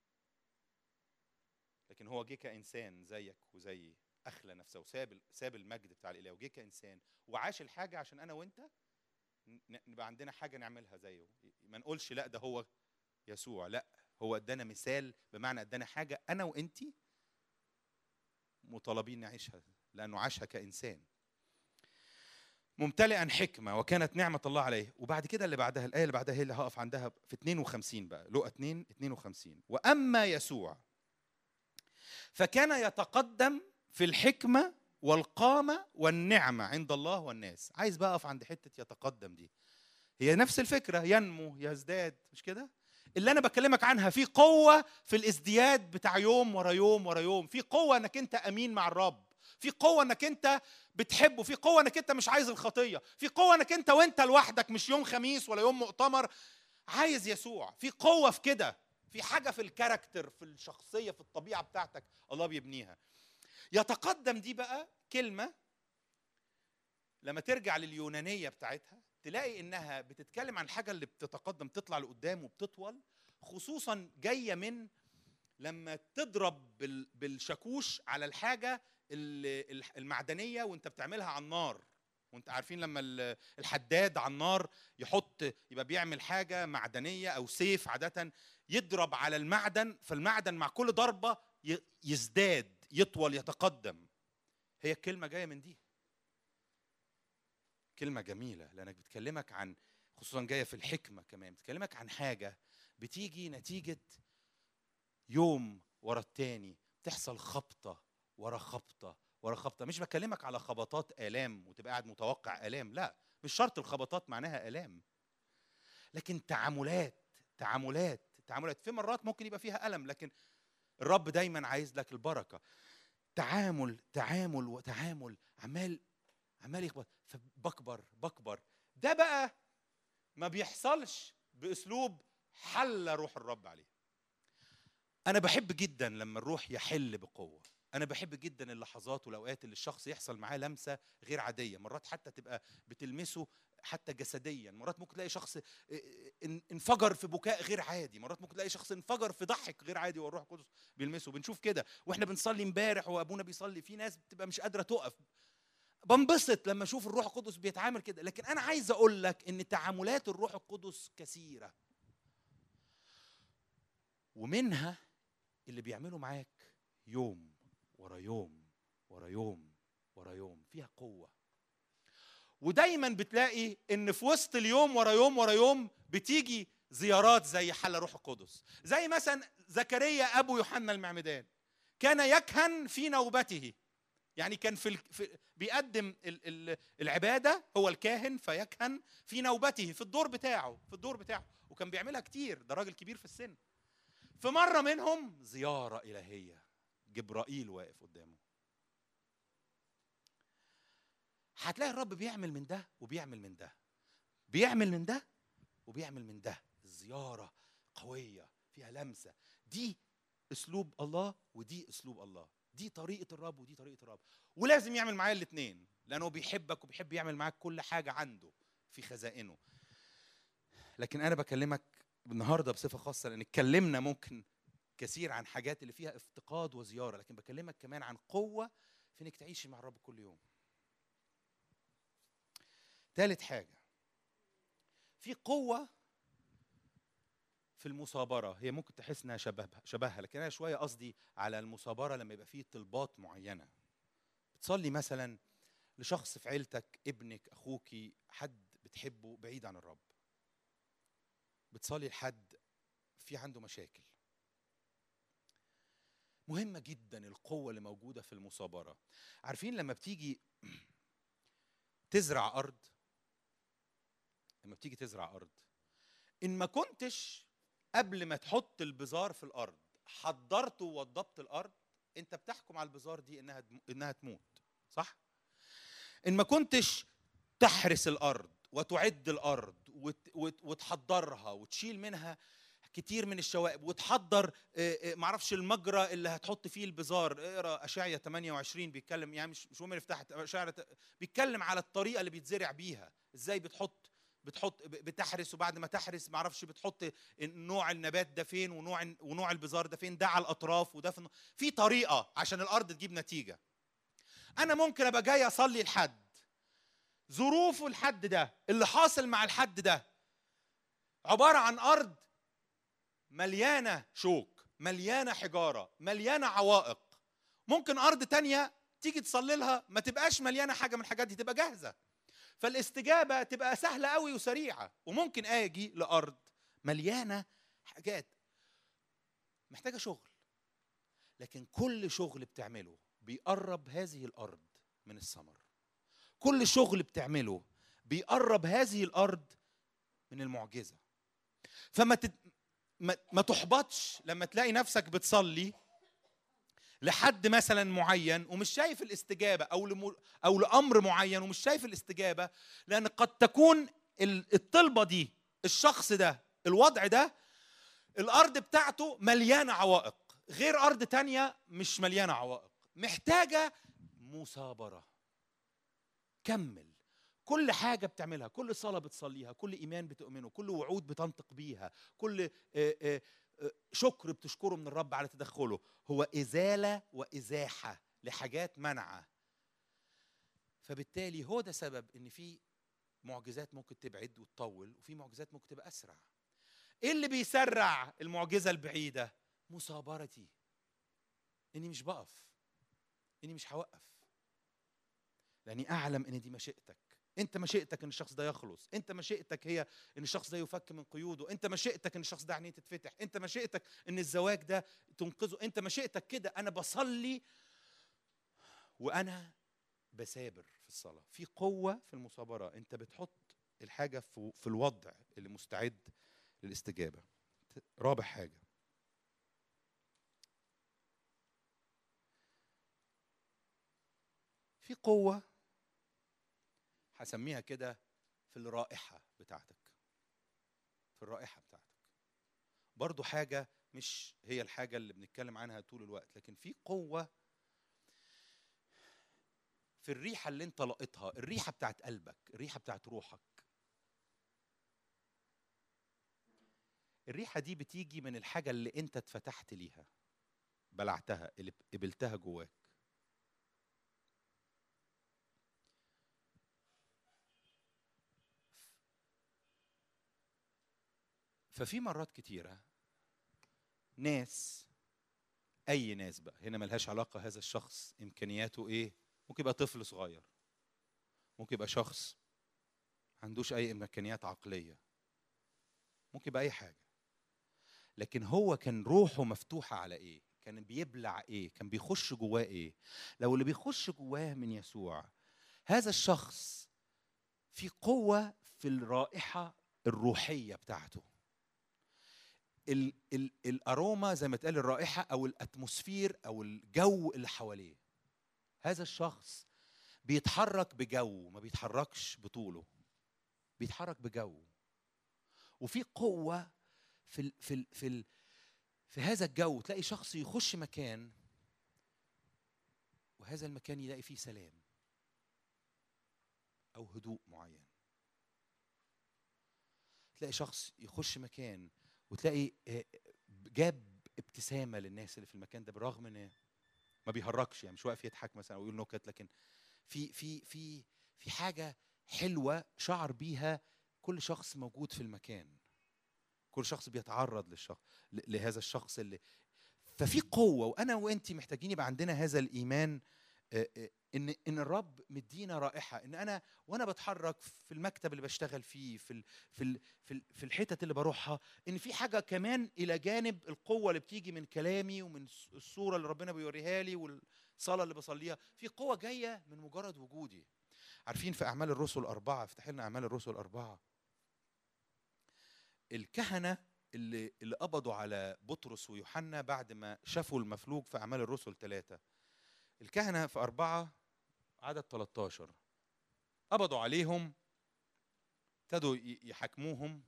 لكن هو جه كإنسان زيك وزيي أخلى نفسه وساب ساب المجد بتاع الإله وجه كإنسان وعاش الحاجة عشان أنا وأنت نبقى عندنا حاجة نعملها زيه ما نقولش لا ده هو يسوع لا هو ادانا مثال بمعنى ادانا حاجة أنا وأنت مطالبين نعيشها لأنه عاشها كإنسان ممتلئا حكمه وكانت نعمه الله عليه وبعد كده اللي بعدها الايه اللي بعدها هي اللي هقف عندها في 52 بقى لقى 2 52 واما يسوع فكان يتقدم في الحكمه والقامه والنعمه عند الله والناس عايز بقى اقف عند حته يتقدم دي هي نفس الفكره ينمو يزداد مش كده اللي انا بكلمك عنها في قوه في الازدياد بتاع يوم ورا يوم ورا يوم في قوه انك انت امين مع الرب في قوه انك انت بتحبه في قوه انك انت مش عايز الخطيه في قوه انك انت وانت لوحدك مش يوم خميس ولا يوم مؤتمر عايز يسوع في قوه في كده في حاجه في الكاركتر في الشخصيه في الطبيعه بتاعتك الله بيبنيها يتقدم دي بقى كلمه لما ترجع لليونانيه بتاعتها تلاقي انها بتتكلم عن الحاجه اللي بتتقدم تطلع لقدام وبتطول خصوصا جايه من لما تضرب بالشاكوش على الحاجه المعدنيه وانت بتعملها على النار وانت عارفين لما الحداد على النار يحط يبقى بيعمل حاجه معدنيه او سيف عاده يضرب على المعدن فالمعدن مع كل ضربه يزداد يطول يتقدم هي الكلمه جايه من دي كلمه جميله لانك بتكلمك عن خصوصا جايه في الحكمه كمان بتكلمك عن حاجه بتيجي نتيجه يوم ورا التاني تحصل خبطه ورا خبطه ورا خبطه مش بكلمك على خبطات الام وتبقى قاعد متوقع الام لا مش شرط الخبطات معناها الام لكن تعاملات تعاملات تعاملات في مرات ممكن يبقى فيها الم لكن الرب دايما عايز لك البركه تعامل تعامل وتعامل عمال عمال يخبط فبكبر بكبر ده بقى ما بيحصلش باسلوب حل روح الرب عليه انا بحب جدا لما الروح يحل بقوه انا بحب جدا اللحظات والاوقات اللي الشخص يحصل معاه لمسه غير عاديه مرات حتى تبقى بتلمسه حتى جسديا مرات ممكن تلاقي شخص انفجر في بكاء غير عادي مرات ممكن تلاقي شخص انفجر في ضحك غير عادي والروح القدس بيلمسه بنشوف كده واحنا بنصلي امبارح وابونا بيصلي في ناس بتبقى مش قادره تقف بنبسط لما اشوف الروح القدس بيتعامل كده لكن انا عايز اقول لك ان تعاملات الروح القدس كثيره ومنها اللي بيعمله معاك يوم ورا يوم ورا يوم ورا يوم فيها قوة ودايما بتلاقي ان في وسط اليوم ورا يوم ورا يوم بتيجي زيارات زي حل روح القدس زي مثلا زكريا ابو يوحنا المعمدان كان يكهن في نوبته يعني كان في, ال... في بيقدم ال... ال... العباده هو الكاهن فيكهن في نوبته في الدور بتاعه في الدور بتاعه وكان بيعملها كتير ده راجل كبير في السن في مره منهم زياره الهيه جبرائيل واقف قدامه هتلاقي الرب بيعمل من ده وبيعمل من ده بيعمل من ده وبيعمل من ده الزياره قويه فيها لمسه دي اسلوب الله ودي اسلوب الله دي طريقه الرب ودي طريقه الرب ولازم يعمل معايا الاثنين لانه بيحبك وبيحب يعمل معاك كل حاجه عنده في خزائنه لكن انا بكلمك النهارده بصفه خاصه لان اتكلمنا ممكن كثير عن حاجات اللي فيها افتقاد وزياره لكن بكلمك كمان عن قوه في انك تعيشي مع الرب كل يوم ثالث حاجه في قوه في المصابرة هي ممكن تحس انها شبهها شبهها لكن انا شوية قصدي على المصابرة لما يبقى فيه طلبات معينة بتصلي مثلا لشخص في عيلتك ابنك اخوك حد بتحبه بعيد عن الرب بتصلي لحد في عنده مشاكل مهمة جدا القوة اللي موجودة في المصابرة عارفين لما بتيجي تزرع أرض لما بتيجي تزرع أرض إن ما كنتش قبل ما تحط البذار في الارض حضرت ووضبت الارض انت بتحكم على البذار دي انها انها تموت صح ان ما كنتش تحرس الارض وتعد الارض وت وت وتحضرها وتشيل منها كتير من الشوائب وتحضر معرفش المجرى اللي هتحط فيه البذار اقرا اشعيا 28 بيتكلم يعني مش مش مهم نفتح اشعيا بيتكلم على الطريقه اللي بيتزرع بيها ازاي بتحط بتحط بتحرس وبعد ما تحرس ما اعرفش بتحط نوع النبات ده فين ونوع ونوع البذار ده فين ده على الاطراف وده في في طريقه عشان الارض تجيب نتيجه انا ممكن ابقى جاي اصلي لحد ظروفه الحد ده اللي حاصل مع الحد ده عباره عن ارض مليانه شوك مليانه حجاره مليانه عوائق ممكن ارض تانية تيجي تصلي لها ما تبقاش مليانه حاجه من الحاجات دي تبقى جاهزه فالاستجابه تبقى سهله قوي وسريعه وممكن اجي لارض مليانه حاجات محتاجه شغل لكن كل شغل بتعمله بيقرب هذه الارض من الثمر كل شغل بتعمله بيقرب هذه الارض من المعجزه فما تت... ما... ما تحبطش لما تلاقي نفسك بتصلي لحد مثلا معين ومش شايف الاستجابه او لم... او لامر معين ومش شايف الاستجابه لان قد تكون الطلبه دي الشخص ده الوضع ده الارض بتاعته مليانه عوائق غير ارض تانية مش مليانه عوائق محتاجه مثابره كمل كل حاجة بتعملها كل صلاة بتصليها كل إيمان بتؤمنه كل وعود بتنطق بيها كل شكر بتشكره من الرب على تدخله هو إزالة وإزاحة لحاجات منعة فبالتالي هو ده سبب إن في معجزات ممكن تبعد وتطول وفي معجزات ممكن تبقى أسرع إيه اللي بيسرع المعجزة البعيدة مثابرتي إني مش بقف إني مش هوقف لاني اعلم ان دي مشيئتك انت مشيئتك ان الشخص ده يخلص انت مشيئتك هي ان الشخص ده يفك من قيوده انت مشيئتك ان الشخص ده عينيه تتفتح انت مشيئتك ان الزواج ده تنقذه انت مشيئتك كده انا بصلي وانا بسابر في الصلاه في قوه في المصابره انت بتحط الحاجه في الوضع اللي مستعد للاستجابه رابع حاجه في قوه هسميها كده في الرائحة بتاعتك في الرائحة بتاعتك برضو حاجة مش هي الحاجة اللي بنتكلم عنها طول الوقت لكن في قوة في الريحة اللي انت لقيتها الريحة بتاعت قلبك الريحة بتاعت روحك الريحة دي بتيجي من الحاجة اللي انت اتفتحت ليها بلعتها اللي قبلتها جواك ففي مرات كتيرة ناس أي ناس بقى هنا ملهاش علاقة هذا الشخص إمكانياته إيه ممكن يبقى طفل صغير ممكن يبقى شخص عندوش أي إمكانيات عقلية ممكن يبقى أي حاجة لكن هو كان روحه مفتوحة على إيه كان بيبلع ايه كان بيخش جواه ايه لو اللي بيخش جواه من يسوع هذا الشخص في قوه في الرائحه الروحيه بتاعته ال ال الاروما زي ما اتقال الرائحه او الاتموسفير او الجو اللي حواليه هذا الشخص بيتحرك بجو ما بيتحركش بطوله بيتحرك بجو وفي قوه في ال في ال في ال في هذا الجو تلاقي شخص يخش مكان وهذا المكان يلاقي فيه سلام او هدوء معين تلاقي شخص يخش مكان وتلاقي آه، جاب ابتسامه للناس اللي في المكان ده بالرغم ان ما بيهرجش يعني مش واقف يضحك مثلا او يقول نكت لكن في في في في حاجه حلوه شعر بيها كل شخص موجود في المكان كل شخص بيتعرض للشخص لهذا الشخص اللي ففي قوه وانا وانت محتاجين يبقى عندنا هذا الايمان آه، آه، ان ان الرب مدينا رائحه ان انا وانا بتحرك في المكتب اللي بشتغل فيه في ال في ال في, ال في الحتت اللي بروحها ان في حاجه كمان الى جانب القوه اللي بتيجي من كلامي ومن الصوره اللي ربنا بيوريها لي والصلاه اللي بصليها في قوه جايه من مجرد وجودي عارفين في اعمال الرسل اربعه افتح لنا اعمال الرسل اربعه الكهنه اللي اللي قبضوا على بطرس ويوحنا بعد ما شافوا المفلوج في اعمال الرسل ثلاثه الكهنه في اربعه عدد 13 قبضوا عليهم ابتدوا يحاكموهم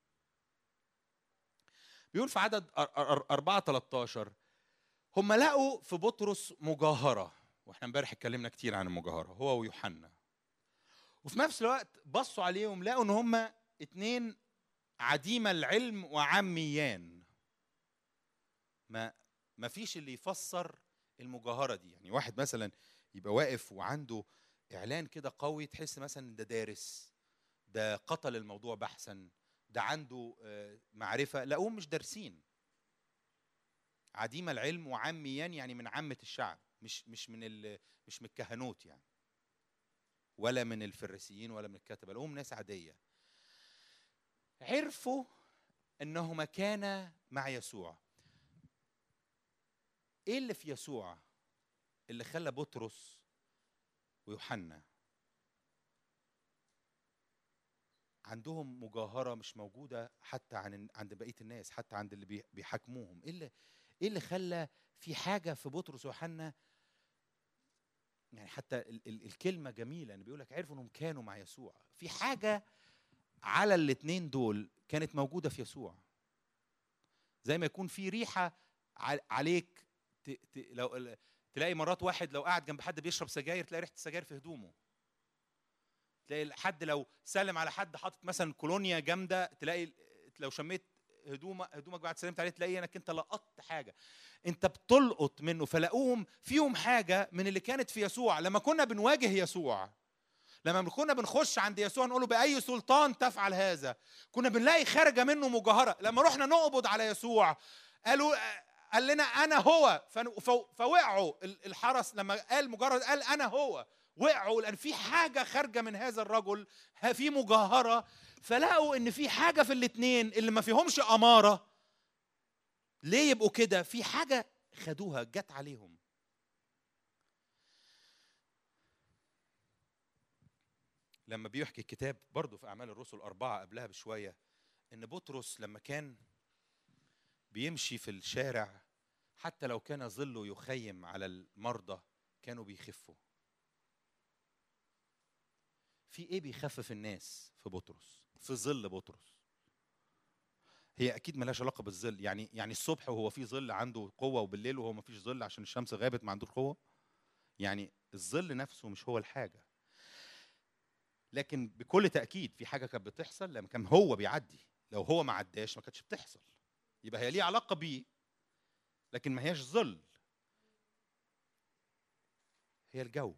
بيقول في عدد أربعة 13 هم لقوا في بطرس مجاهرة واحنا امبارح اتكلمنا كتير عن المجاهرة هو ويوحنا وفي نفس الوقت بصوا عليهم لقوا ان هم اتنين عديم العلم وعميان ما ما فيش اللي يفسر المجاهرة دي يعني واحد مثلا يبقى واقف وعنده اعلان كده قوي تحس مثلا ده دارس ده قتل الموضوع بحثا ده عنده آه، معرفه لقوهم مش دارسين عديم العلم وعاميان يعني من عامه الشعب مش مش من مش من الكهنوت يعني ولا من الفريسيين ولا من الكتبه لقوهم ناس عاديه عرفوا انهما كانا مع يسوع ايه اللي في يسوع اللي خلى بطرس ويوحنا عندهم مجاهرة مش موجودة حتى عن عند بقية الناس حتى عند اللي بيحاكموهم ايه اللي ايه اللي خلى في حاجة في بطرس ويوحنا يعني حتى ال ال الكلمة جميلة ان بيقول لك عرفوا انهم كانوا مع يسوع في حاجة على الاثنين دول كانت موجودة في يسوع زي ما يكون في ريحة عليك ت ت لو تلاقي مرات واحد لو قاعد جنب حد بيشرب سجاير تلاقي ريحه السجاير في هدومه تلاقي حد لو سلم على حد حاطط مثلا كولونيا جامده تلاقي لو شميت هدومك هدومك بعد سلمت عليه تلاقي انك انت لقطت حاجه انت بتلقط منه فلاقوهم فيهم حاجه من اللي كانت في يسوع لما كنا بنواجه يسوع لما كنا بنخش عند يسوع نقول له باي سلطان تفعل هذا كنا بنلاقي خارجه منه مجاهره لما رحنا نقبض على يسوع قالوا قال لنا انا هو فوقعوا الحرس لما قال مجرد قال انا هو وقعوا لان في حاجه خارجه من هذا الرجل في مجاهره فلقوا ان في حاجه في الاثنين اللي ما فيهمش اماره ليه يبقوا كده في حاجه خدوها جت عليهم لما بيحكي الكتاب برضه في اعمال الرسل اربعه قبلها بشويه ان بطرس لما كان بيمشي في الشارع حتى لو كان ظله يخيم على المرضى كانوا بيخفوا في ايه بيخفف الناس في بطرس في ظل بطرس هي اكيد ملهاش علاقه بالظل يعني يعني الصبح وهو في ظل عنده قوه وبالليل وهو ما فيش ظل عشان الشمس غابت ما عندوش قوه يعني الظل نفسه مش هو الحاجه لكن بكل تاكيد في حاجه كانت بتحصل لما كان هو بيعدي لو هو ما عداش ما كانتش بتحصل يبقى هي ليها علاقه بيه لكن ما هياش ظل هي الجو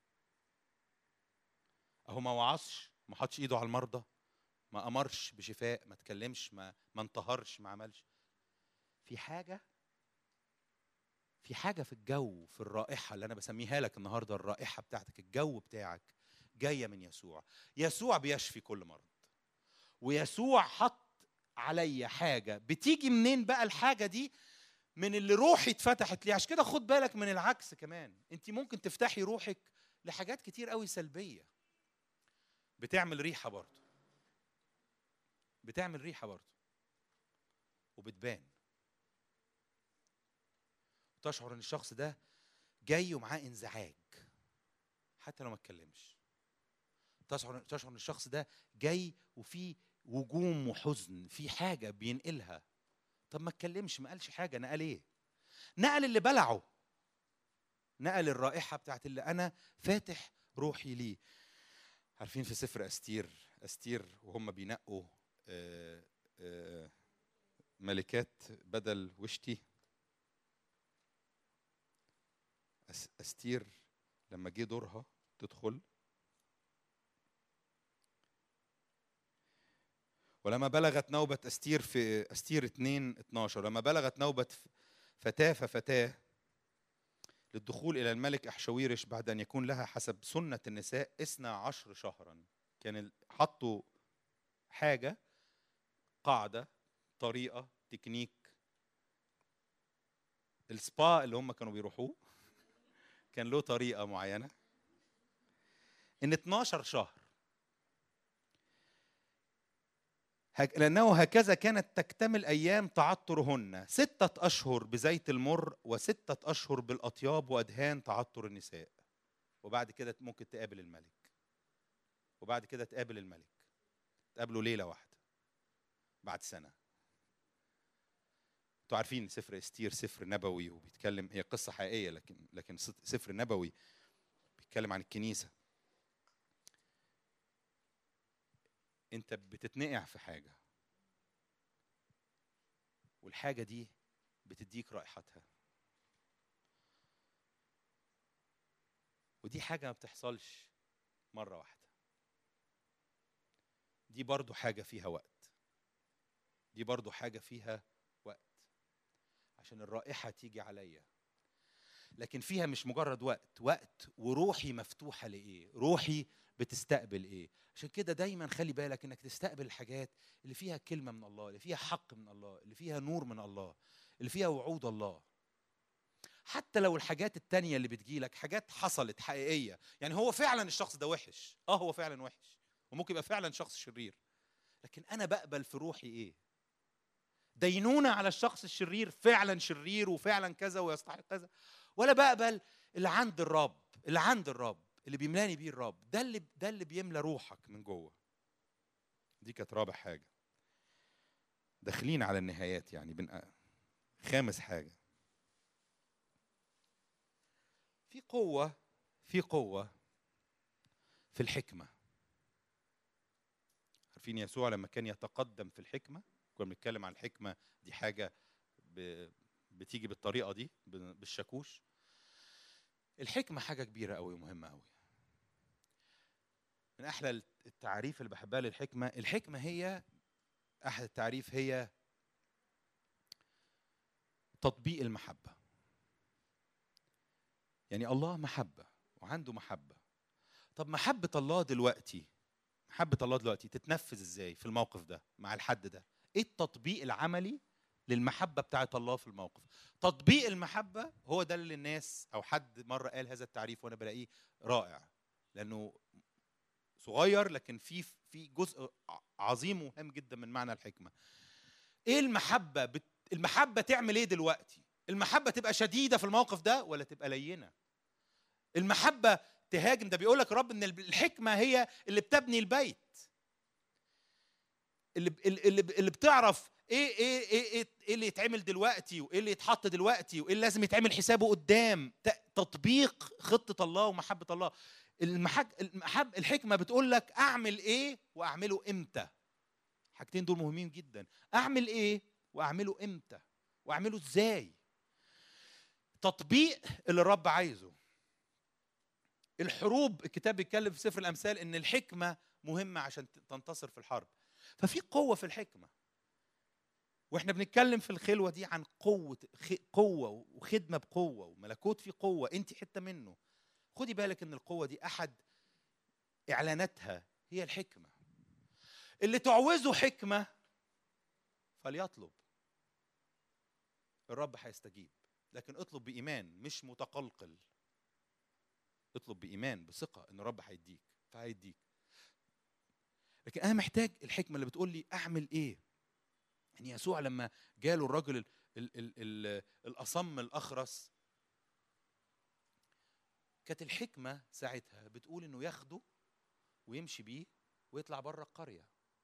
اهو ما وعظش ما حطش ايده على المرضى ما امرش بشفاء ما تكلمش ما ما انتهرش ما عملش في حاجه في حاجه في الجو في الرائحه اللي انا بسميها لك النهارده الرائحه بتاعتك الجو بتاعك جايه من يسوع يسوع بيشفي كل مرض ويسوع حط عليا حاجه بتيجي منين بقى الحاجه دي من اللي روحي اتفتحت ليه عشان كده خد بالك من العكس كمان انت ممكن تفتحي روحك لحاجات كتير قوي سلبيه بتعمل ريحه برضه بتعمل ريحه برضه وبتبان تشعر ان الشخص ده جاي ومعاه انزعاج حتى لو ما اتكلمش تشعر تشعر ان الشخص ده جاي وفي وجوم وحزن في حاجه بينقلها طب ما اتكلمش ما قالش حاجه نقل ايه نقل اللي بلعه نقل الرائحه بتاعت اللي انا فاتح روحي ليه عارفين في سفر استير استير وهم بينقوا آه، آه، ملكات بدل وشتي أس- استير لما جه دورها تدخل ولما بلغت نوبة أستير في أستير 2 12 لما بلغت نوبة ف- فتاة ففتاة للدخول إلى الملك أحشويرش بعد أن يكون لها حسب سنة النساء اثنا عشر شهرا كان ال- حطوا حاجة قاعدة طريقة تكنيك السبا اللي هم كانوا بيروحوه كان له طريقة معينة إن 12 شهر هك- لأنه هكذا كانت تكتمل أيام تعطرهن ستة أشهر بزيت المر وستة أشهر بالأطياب وأدهان تعطر النساء وبعد كده ممكن تقابل الملك وبعد كده تقابل الملك تقابله ليلة واحدة بعد سنة انتوا عارفين سفر استير سفر نبوي وبيتكلم هي قصة حقيقية لكن لكن سفر نبوي بيتكلم عن الكنيسة انت بتتنقع في حاجة والحاجة دي بتديك رائحتها ودي حاجة ما بتحصلش مرة واحدة دي برضو حاجة فيها وقت دي برضو حاجة فيها وقت عشان الرائحة تيجي عليا لكن فيها مش مجرد وقت وقت وروحي مفتوحة لإيه روحي بتستقبل إيه عشان كده دايما خلي بالك انك تستقبل الحاجات اللي فيها كلمة من الله اللي فيها حق من الله اللي فيها نور من الله اللي فيها وعود الله حتى لو الحاجات التانية اللي بتجيلك حاجات حصلت حقيقية يعني هو فعلا الشخص ده وحش اه هو فعلا وحش وممكن يبقى فعلا شخص شرير لكن انا بقبل في روحي ايه دينونة على الشخص الشرير فعلا شرير وفعلا كذا ويستحق كذا ولا بقبل اللي عند الرب اللي عند الرب اللي بيملاني بيه الرب ده اللي ده اللي بيملى روحك من جوه دي كانت رابع حاجة داخلين على النهايات يعني بن خامس حاجة في قوة في قوة في الحكمة عارفين يسوع لما كان يتقدم في الحكمة كنا بنتكلم عن الحكمة دي حاجة ب... بتيجي بالطريقة دي بالشاكوش الحكمة حاجة كبيرة قوي ومهمة قوي من أحلى التعريف اللي بحبها للحكمة الحكمة هي أحد التعريف هي تطبيق المحبة يعني الله محبة وعنده محبة طب محبة الله دلوقتي محبة الله دلوقتي تتنفذ ازاي في الموقف ده مع الحد ده ايه التطبيق العملي للمحبة بتاعت الله في الموقف تطبيق المحبة هو ده اللي الناس أو حد مرة قال هذا التعريف وأنا بلاقيه رائع لأنه صغير لكن في في جزء عظيم ومهم جدا من معنى الحكمة إيه المحبة بت... المحبة تعمل إيه دلوقتي المحبة تبقى شديدة في الموقف ده ولا تبقى لينة المحبة تهاجم ده بيقول لك رب ان الحكمة هي اللي بتبني البيت اللي اللي اللي بتعرف ايه ايه ايه ايه, إيه اللي يتعمل دلوقتي وايه اللي يتحط دلوقتي وايه اللي لازم يتعمل حسابه قدام تطبيق خطه الله ومحبه الله المحج المحب الحكمه بتقول لك اعمل ايه واعمله امتى الحاجتين دول مهمين جدا اعمل ايه واعمله امتى واعمله ازاي تطبيق اللي الرب عايزه الحروب الكتاب بيتكلم في سفر الامثال ان الحكمه مهمه عشان تنتصر في الحرب ففي قوه في الحكمه واحنا بنتكلم في الخلوه دي عن قوه قوه وخدمه بقوه وملكوت في قوه انت حته منه خدي بالك ان القوه دي احد اعلاناتها هي الحكمه اللي تعوزه حكمه فليطلب الرب هيستجيب لكن اطلب بايمان مش متقلقل اطلب بايمان بثقه ان الرب هيديك فهيديك لكن انا محتاج الحكمه اللي بتقول لي اعمل ايه يعني يسوع لما جاله الرجل ال ال ال ال الاصم الاخرس كانت الحكمه ساعتها بتقول انه ياخده ويمشي بيه ويطلع بره القريه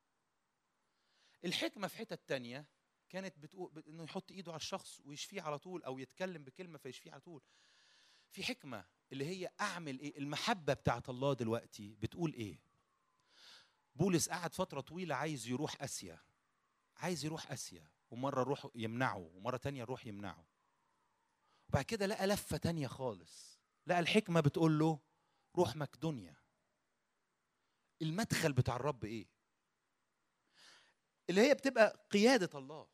الحكمه في حتة تانية كانت بتقول انه يحط ايده على الشخص ويشفيه على طول او يتكلم بكلمه فيشفيه على طول في حكمه اللي هي اعمل ايه المحبه بتاعت الله دلوقتي بتقول ايه بولس قعد فتره طويله عايز يروح اسيا عايز يروح اسيا ومره روح يمنعه ومره تانية الروح يمنعه وبعد كده لقى لفه تانية خالص لقى الحكمه بتقول له روح مقدونيا المدخل بتاع الرب ايه اللي هي بتبقى قياده الله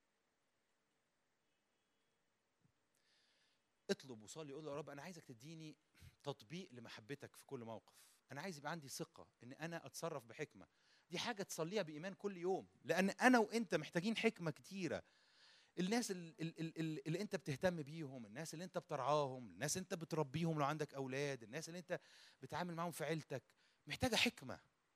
اطلب وصلي قول له يا رب انا عايزك تديني تطبيق لمحبتك في كل موقف انا عايز يبقى عندي ثقه ان انا اتصرف بحكمه دي حاجه تصليها بايمان كل يوم لان انا وانت محتاجين حكمه كتيره الناس اللي, اللي, اللي انت بتهتم بيهم الناس اللي انت بترعاهم الناس اللي انت بتربيهم لو عندك اولاد الناس اللي انت بتعامل معاهم في عيلتك محتاجه حكمه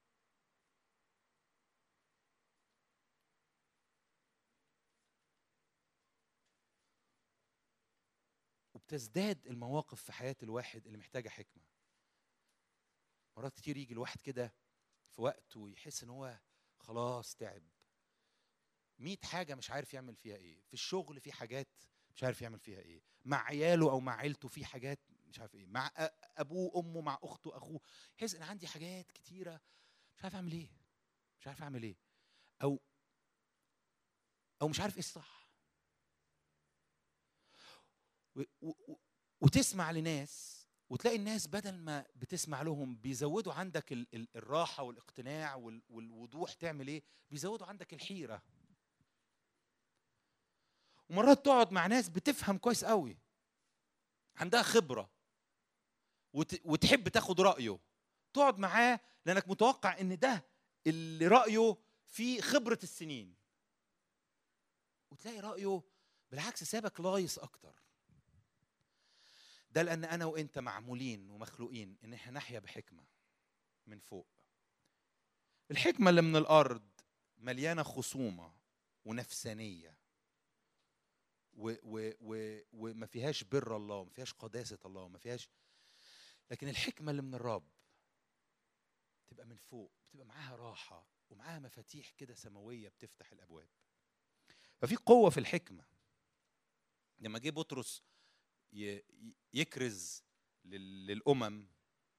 وبتزداد المواقف في حياه الواحد اللي محتاجه حكمه مرات كتير يجي الواحد كده في وقت ويحس ان هو خلاص تعب مية حاجة مش عارف يعمل فيها ايه في الشغل في حاجات مش عارف يعمل فيها ايه مع عياله او مع عيلته في حاجات مش عارف ايه مع ابوه امه مع اخته اخوه يحس ان عندي حاجات كتيرة مش عارف اعمل ايه مش عارف اعمل ايه او او مش عارف ايه الصح و و وتسمع لناس وتلاقي الناس بدل ما بتسمع لهم بيزودوا عندك ال ال الراحه والاقتناع وال والوضوح تعمل ايه بيزودوا عندك الحيره ومرات تقعد مع ناس بتفهم كويس قوي عندها خبره وت وتحب تاخد رايه تقعد معاه لانك متوقع ان ده اللي رايه في خبره السنين وتلاقي رايه بالعكس سابك لايص اكتر ده لان انا وانت معمولين ومخلوقين ان احنا نحيا بحكمه من فوق الحكمه اللي من الارض مليانه خصومه ونفسانيه و و و وما فيهاش بر الله وما فيهاش قداسه الله وما فيهاش لكن الحكمه اللي من الرب تبقى من فوق بتبقى معاها راحه ومعاها مفاتيح كده سماويه بتفتح الابواب ففي قوه في الحكمه لما جه بطرس يكرز للامم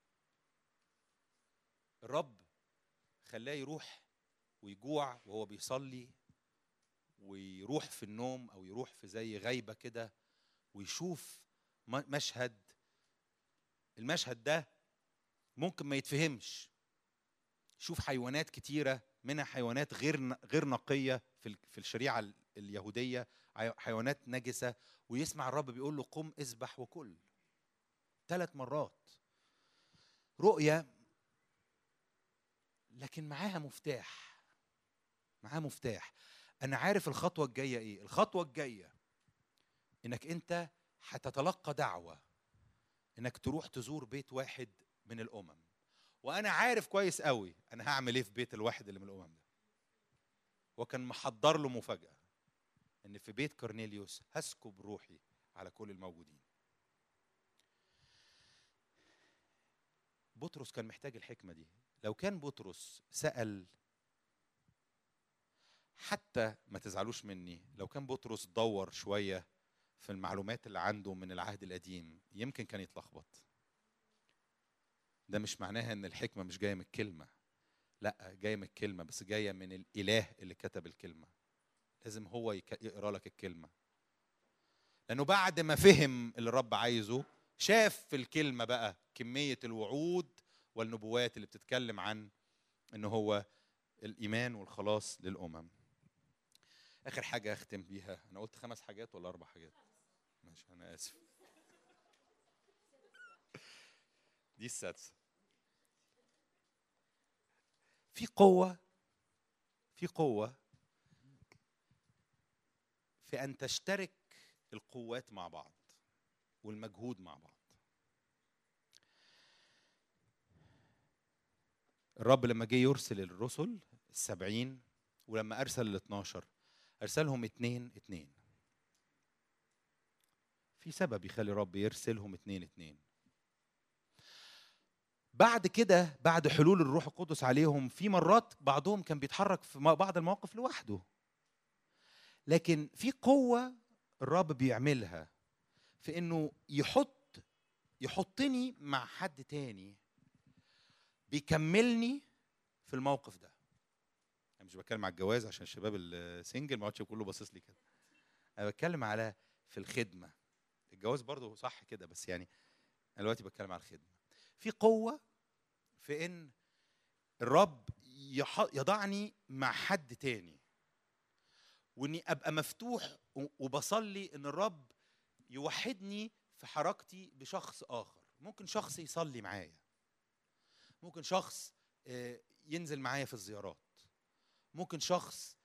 الرب خلاه يروح ويجوع وهو بيصلي ويروح في النوم او يروح في زي غيبه كده ويشوف مشهد المشهد ده ممكن ما يتفهمش يشوف حيوانات كتيره منها حيوانات غير غير نقيه في في الشريعه اليهوديه حيوانات نجسه ويسمع الرب بيقول له قم اذبح وكل ثلاث مرات رؤية لكن معاها مفتاح معاها مفتاح أنا عارف الخطوة الجاية إيه الخطوة الجاية إنك أنت هتتلقى دعوة إنك تروح تزور بيت واحد من الأمم وأنا عارف كويس قوي أنا هعمل إيه في بيت الواحد اللي من الأمم ده وكان محضر له مفاجأة ان في بيت كورنيليوس هسكب روحي على كل الموجودين بطرس كان محتاج الحكمه دي لو كان بطرس سال حتى ما تزعلوش مني لو كان بطرس دور شويه في المعلومات اللي عنده من العهد القديم يمكن كان يتلخبط ده مش معناها ان الحكمه مش جايه من الكلمه لا جايه من الكلمه بس جايه من الاله اللي كتب الكلمه لازم هو يقرا لك الكلمه لانه بعد ما فهم اللي الرب عايزه شاف في الكلمه بقى كميه الوعود والنبوات اللي بتتكلم عن ان هو الايمان والخلاص للامم اخر حاجه اختم بيها انا قلت خمس حاجات ولا اربع حاجات ماشي انا اسف دي السادسه في قوه في قوه في ان تشترك القوات مع بعض والمجهود مع بعض الرب لما جه يرسل الرسل السبعين ولما أرسل الاثناشر أرسلهم اتنين اتنين في سبب يخلي الرب يرسلهم اتنين اتنين بعد كده بعد حلول الروح القدس عليهم في مرات بعضهم كان بيتحرك في بعض المواقف لوحده لكن في قوة الرب بيعملها في انه يحط يحطني مع حد تاني بيكملني في الموقف ده انا مش بتكلم على الجواز عشان الشباب السنجل ما اقعدش كله باصص لي كده انا بتكلم على في الخدمه الجواز برضه صح كده بس يعني انا دلوقتي بتكلم على الخدمه في قوه في ان الرب يضعني مع حد تاني واني ابقى مفتوح وبصلي ان الرب يوحدني في حركتي بشخص اخر ممكن شخص يصلي معايا ممكن شخص ينزل معايا في الزيارات ممكن شخص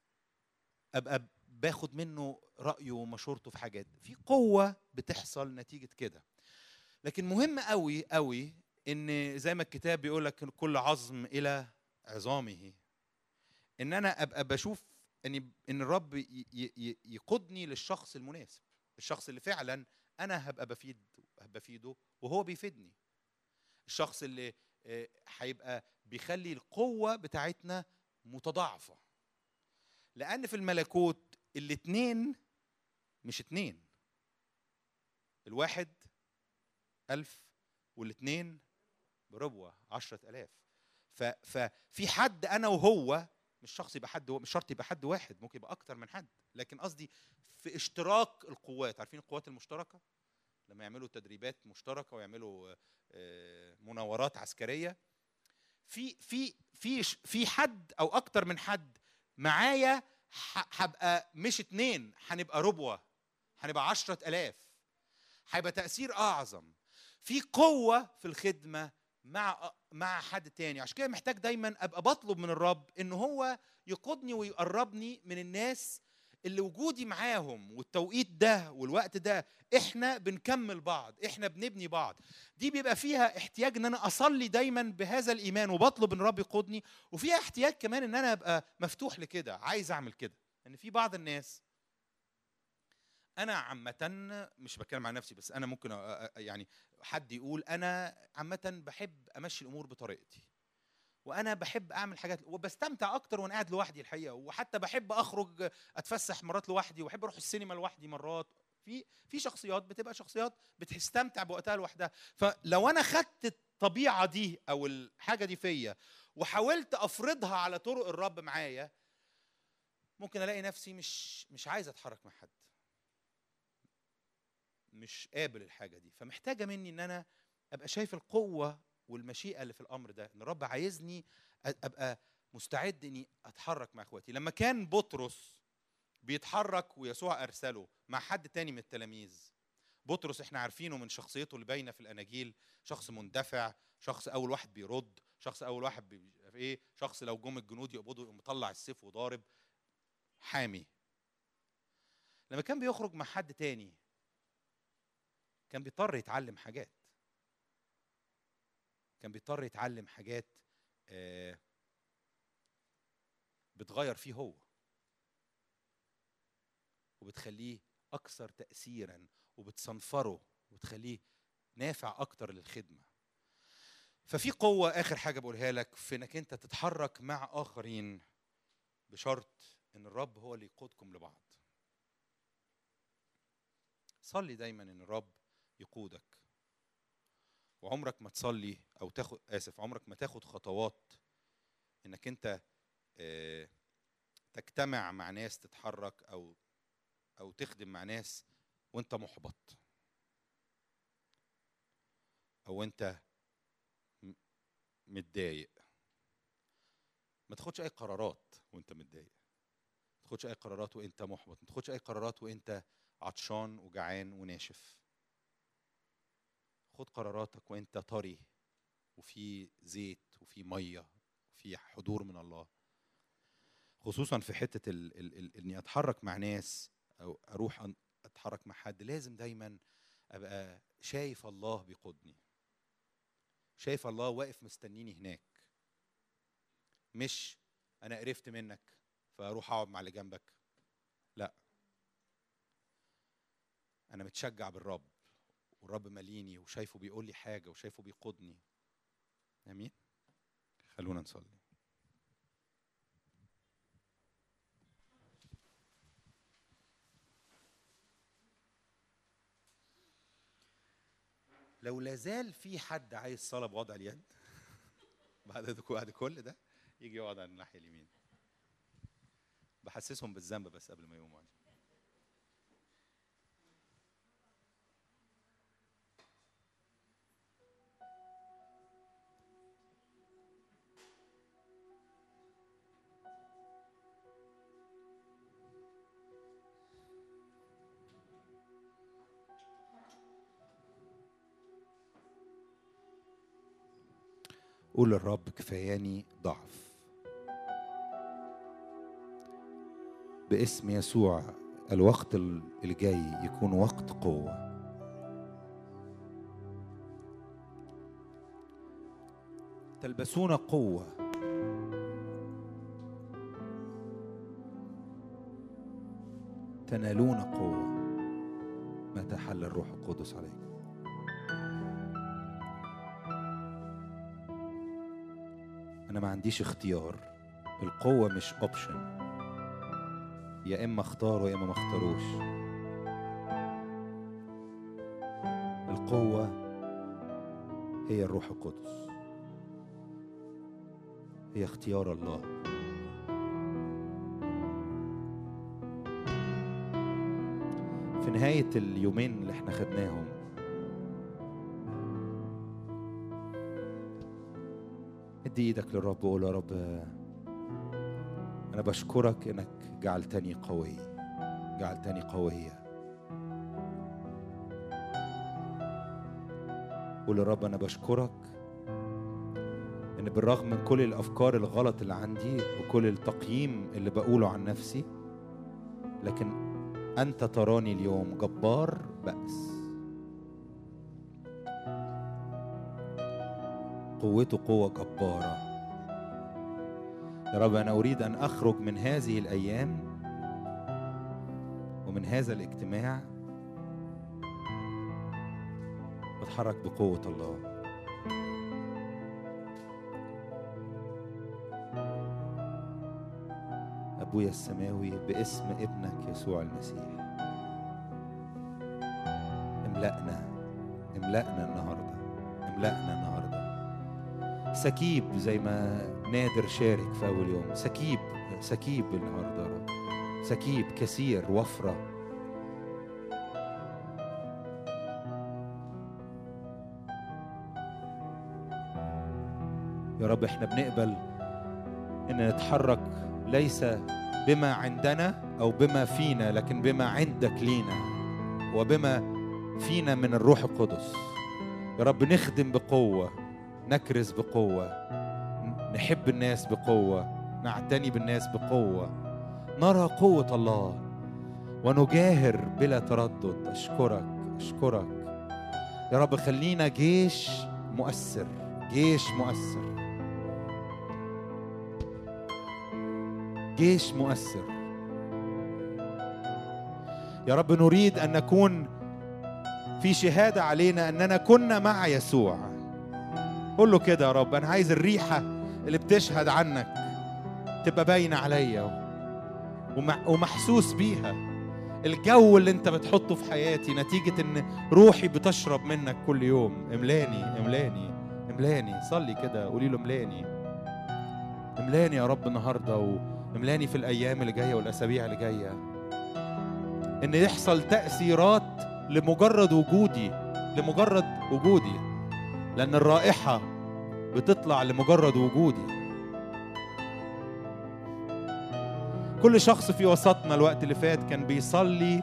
ابقى باخد منه رايه ومشورته في حاجات في قوه بتحصل نتيجه كده لكن مهم قوي قوي ان زي ما الكتاب بيقول لك كل عظم الى عظامه ان انا ابقى بشوف ان ان الرب يقودني للشخص المناسب الشخص اللي فعلا انا هبقى بفيد بفيده وهو بيفيدني الشخص اللي هيبقى بيخلي القوه بتاعتنا متضاعفه لان في الملكوت الاتنين مش اتنين الواحد ألف والاتنين بربوة عشرة ألاف ففي حد أنا وهو مش شخص يبقى حد مش شرط يبقى حد واحد ممكن يبقى أكتر من حد لكن قصدي في اشتراك القوات عارفين القوات المشتركة لما يعملوا تدريبات مشتركة ويعملوا مناورات عسكرية في في في في حد أو أكتر من حد معايا هبقى مش اتنين هنبقى ربوة هنبقى عشرة ألاف هيبقى تأثير أعظم في قوة في الخدمة مع مع حد تاني عشان كده محتاج دايما ابقى بطلب من الرب ان هو يقودني ويقربني من الناس اللي وجودي معاهم والتوقيت ده والوقت ده احنا بنكمل بعض احنا بنبني بعض دي بيبقى فيها احتياج ان انا اصلي دايما بهذا الايمان وبطلب ان الرب يقودني وفيها احتياج كمان ان انا ابقى مفتوح لكده عايز اعمل كده ان يعني في بعض الناس انا عامه مش بتكلم عن نفسي بس انا ممكن يعني حد يقول انا عامه بحب امشي الامور بطريقتي وانا بحب اعمل حاجات وبستمتع اكتر وانا قاعد لوحدي الحقيقه وحتى بحب اخرج اتفسح مرات لوحدي وبحب اروح السينما لوحدي مرات في في شخصيات بتبقى شخصيات بتستمتع بوقتها لوحدها فلو انا خدت الطبيعه دي او الحاجه دي فيا وحاولت افرضها على طرق الرب معايا ممكن الاقي نفسي مش مش عايز اتحرك مع حد مش قابل الحاجه دي فمحتاجه مني ان انا ابقى شايف القوه والمشيئه اللي في الامر ده ان الرب عايزني ابقى مستعد اني اتحرك مع اخواتي لما كان بطرس بيتحرك ويسوع ارسله مع حد تاني من التلاميذ بطرس احنا عارفينه من شخصيته اللي باينه في الاناجيل شخص مندفع شخص اول واحد بيرد شخص اول واحد بي... ايه شخص لو جم الجنود يقبضوا يقوم مطلع السيف وضارب حامي لما كان بيخرج مع حد تاني كان بيضطر يتعلم حاجات كان بيضطر يتعلم حاجات آه بتغير فيه هو وبتخليه اكثر تاثيرا وبتصنفره وبتخليه نافع اكتر للخدمه ففي قوه اخر حاجه بقولها لك في انك انت تتحرك مع اخرين بشرط ان الرب هو اللي يقودكم لبعض صلي دايما ان الرب يقودك وعمرك ما تصلي او تاخد اسف عمرك ما تاخد خطوات انك انت اه تجتمع مع ناس تتحرك او او تخدم مع ناس وانت محبط او انت متضايق ما تاخدش اي قرارات وانت متضايق ما تاخدش اي قرارات وانت محبط ما تاخدش اي قرارات وانت عطشان وجعان وناشف خد قراراتك وانت طري وفي زيت وفي ميه وفي حضور من الله خصوصا في حته ال ال ال اني اتحرك مع ناس او اروح اتحرك مع حد لازم دايما ابقى شايف الله بيقودني شايف الله واقف مستنيني هناك مش انا قرفت منك فاروح اقعد مع اللي جنبك لا انا متشجع بالرب والرب ماليني وشايفه بيقول لي حاجه وشايفه بيقودني امين خلونا نصلي لو لازال في حد عايز صلاه بوضع اليد بعد بعد كل ده يجي يقعد على الناحيه اليمين بحسسهم بالذنب بس قبل ما يقوموا قول للرب كفاياني ضعف باسم يسوع الوقت الجاي يكون وقت قوة تلبسون قوة تنالون قوة متى حل الروح القدس عليكم انا ما عنديش اختيار القوه مش اوبشن يا اما اختار يا اما ما اختاروش القوه هي الروح القدس هي اختيار الله في نهايه اليومين اللي احنا خدناهم ادي ايدك للرب وقول يا رب انا بشكرك انك جعلتني قوي جعلتني قويه قول يا رب انا بشكرك ان بالرغم من كل الافكار الغلط اللي عندي وكل التقييم اللي بقوله عن نفسي لكن انت تراني اليوم جبار بأس قوته قوة جبارة يا رب أنا أريد أن أخرج من هذه الأيام ومن هذا الاجتماع واتحرك بقوة الله أبويا السماوي باسم ابنك يسوع المسيح املأنا املأنا النهاردة املأنا النهاردة سكيب زي ما نادر شارك في أول يوم سكيب سكيب النهاردة رب سكيب كثير وفرة يا رب احنا بنقبل ان نتحرك ليس بما عندنا او بما فينا لكن بما عندك لينا وبما فينا من الروح القدس يا رب نخدم بقوه نكرز بقوة نحب الناس بقوة نعتني بالناس بقوة نرى قوة الله ونجاهر بلا تردد أشكرك أشكرك يا رب خلينا جيش مؤثر جيش مؤثر جيش مؤثر يا رب نريد أن نكون في شهادة علينا أننا كنا مع يسوع قول له كده يا رب انا عايز الريحه اللي بتشهد عنك تبقى باينه عليا ومحسوس بيها الجو اللي انت بتحطه في حياتي نتيجه ان روحي بتشرب منك كل يوم املاني املاني املاني صلي كده قولي له املاني املاني يا رب النهارده واملاني في الايام اللي جايه والاسابيع اللي جايه ان يحصل تاثيرات لمجرد وجودي لمجرد وجودي لأن الرائحة بتطلع لمجرد وجودي كل شخص في وسطنا الوقت اللي فات كان بيصلي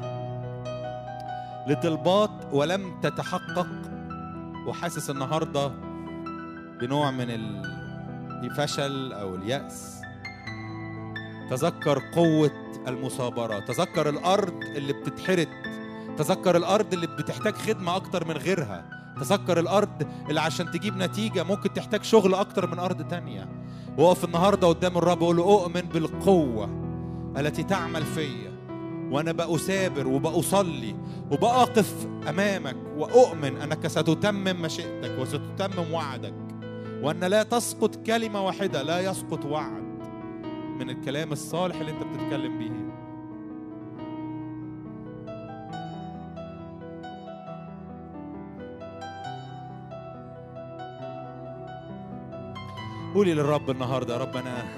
لطلبات ولم تتحقق وحاسس النهارده بنوع من الفشل او اليأس تذكر قوة المصابرة تذكر الأرض اللي بتتحرت تذكر الارض اللي بتحتاج خدمه اكتر من غيرها تذكر الارض اللي عشان تجيب نتيجه ممكن تحتاج شغل اكتر من ارض تانية وقف النهارده قدام الرب وقول له اؤمن بالقوه التي تعمل فيا وانا بأثابر وبأصلي وبقف امامك واؤمن انك ستتمم مشيئتك وستتمم وعدك وان لا تسقط كلمه واحده لا يسقط وعد من الكلام الصالح اللي انت بتتكلم بيه قولي للرب النهارده يا رب انا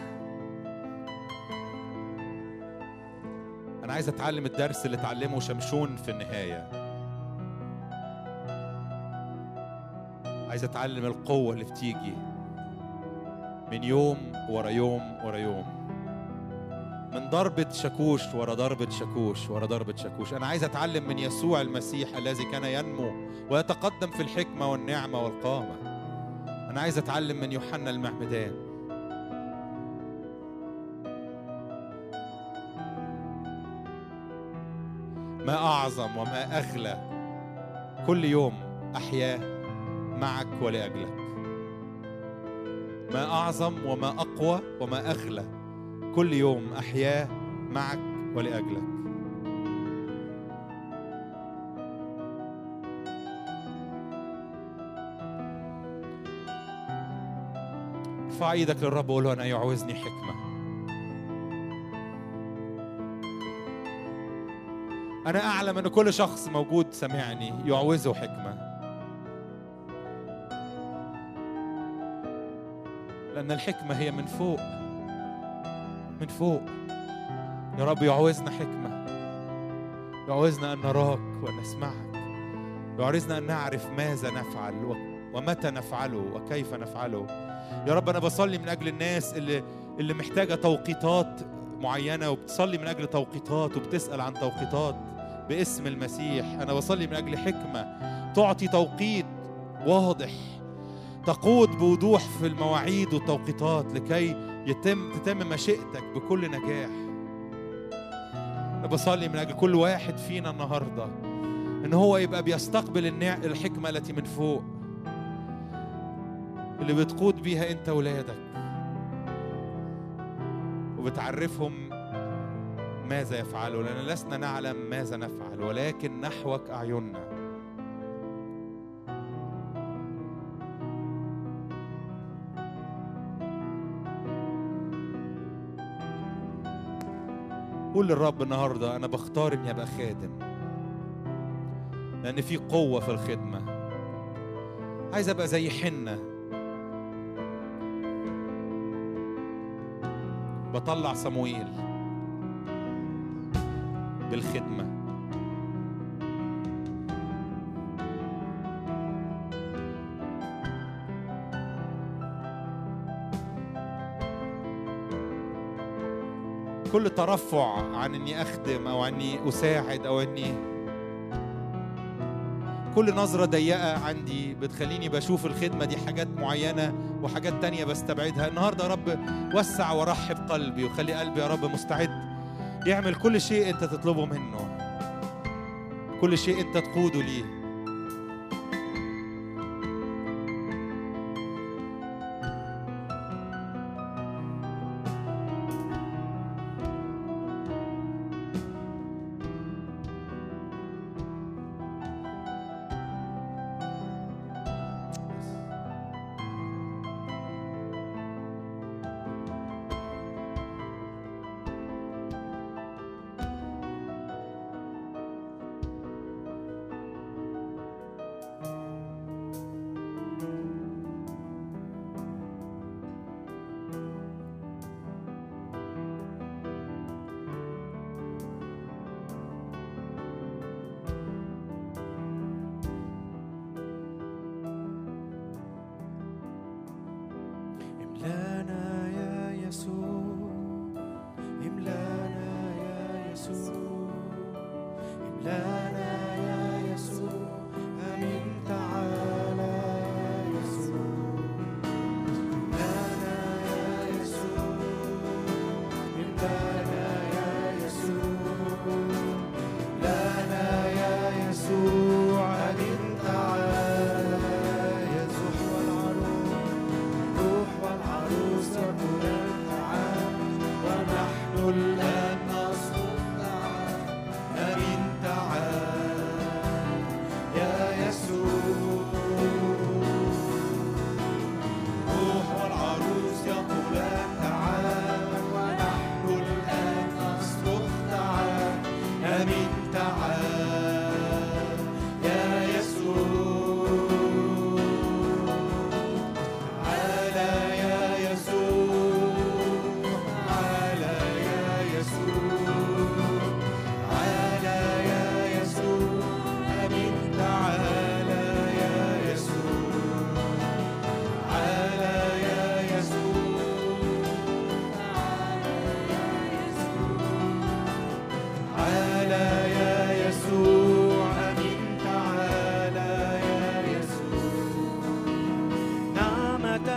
انا عايز اتعلم الدرس اللي اتعلمه شمشون في النهايه عايز اتعلم القوه اللي بتيجي من يوم ورا يوم ورا يوم من ضربة شاكوش ورا ضربة شاكوش ورا ضربة شاكوش أنا عايز أتعلم من يسوع المسيح الذي كان ينمو ويتقدم في الحكمة والنعمة والقامة أنا عايز أتعلم من يوحنا المعمدان ما أعظم وما أغلى كل يوم أحياه معك ولأجلك ما أعظم وما أقوى وما أغلى كل يوم أحياه معك ولأجلك ارفع ايدك للرب وقول له انا يعوزني حكمه انا اعلم ان كل شخص موجود سمعني يعوزه حكمه لان الحكمه هي من فوق من فوق يا رب يعوزنا حكمه يعوزنا ان نراك ونسمعك يعوزنا ان نعرف ماذا نفعل ومتى نفعله وكيف نفعله يا رب انا بصلي من اجل الناس اللي اللي محتاجه توقيتات معينه وبتصلي من اجل توقيتات وبتسال عن توقيتات باسم المسيح انا بصلي من اجل حكمه تعطي توقيت واضح تقود بوضوح في المواعيد والتوقيتات لكي يتم تتم مشيئتك بكل نجاح انا بصلي من اجل كل واحد فينا النهارده ان هو يبقى بيستقبل النع... الحكمه التي من فوق اللي بتقود بيها انت ولادك وبتعرفهم ماذا يفعلوا لان لسنا نعلم ماذا نفعل ولكن نحوك اعيننا قول للرب النهارده انا بختار اني ابقى خادم لان في قوه في الخدمه عايز ابقى زي حنه بطلع صمويل بالخدمة كل ترفع عن اني اخدم او اني اساعد او اني كل نظرة ضيقة عندي بتخليني بشوف الخدمة دي حاجات معينة وحاجات تانية بستبعدها النهاردة يا رب وسع ورحب قلبي وخلي قلبي يا رب مستعد يعمل كل شيء انت تطلبه منه كل شيء انت تقوده ليه املانا يا يسوع املانا يا يسوع املانا يا يسوع امين تعالى يا يسوع املانا يا يسوع املانا يا يسوع املانا يا أمين تعال يا يسوع روح والعروس يقولان تعال ونحن الآن نصرخ تعال أمين تعال يا يسوع تعالى يا يسوع تعالى يا يسوع تعالى يا يسوع أمين تعالى يا يسوع تعالى يا يسوع تعالى يا يسوع أمين تعالى يا يسوع نعمة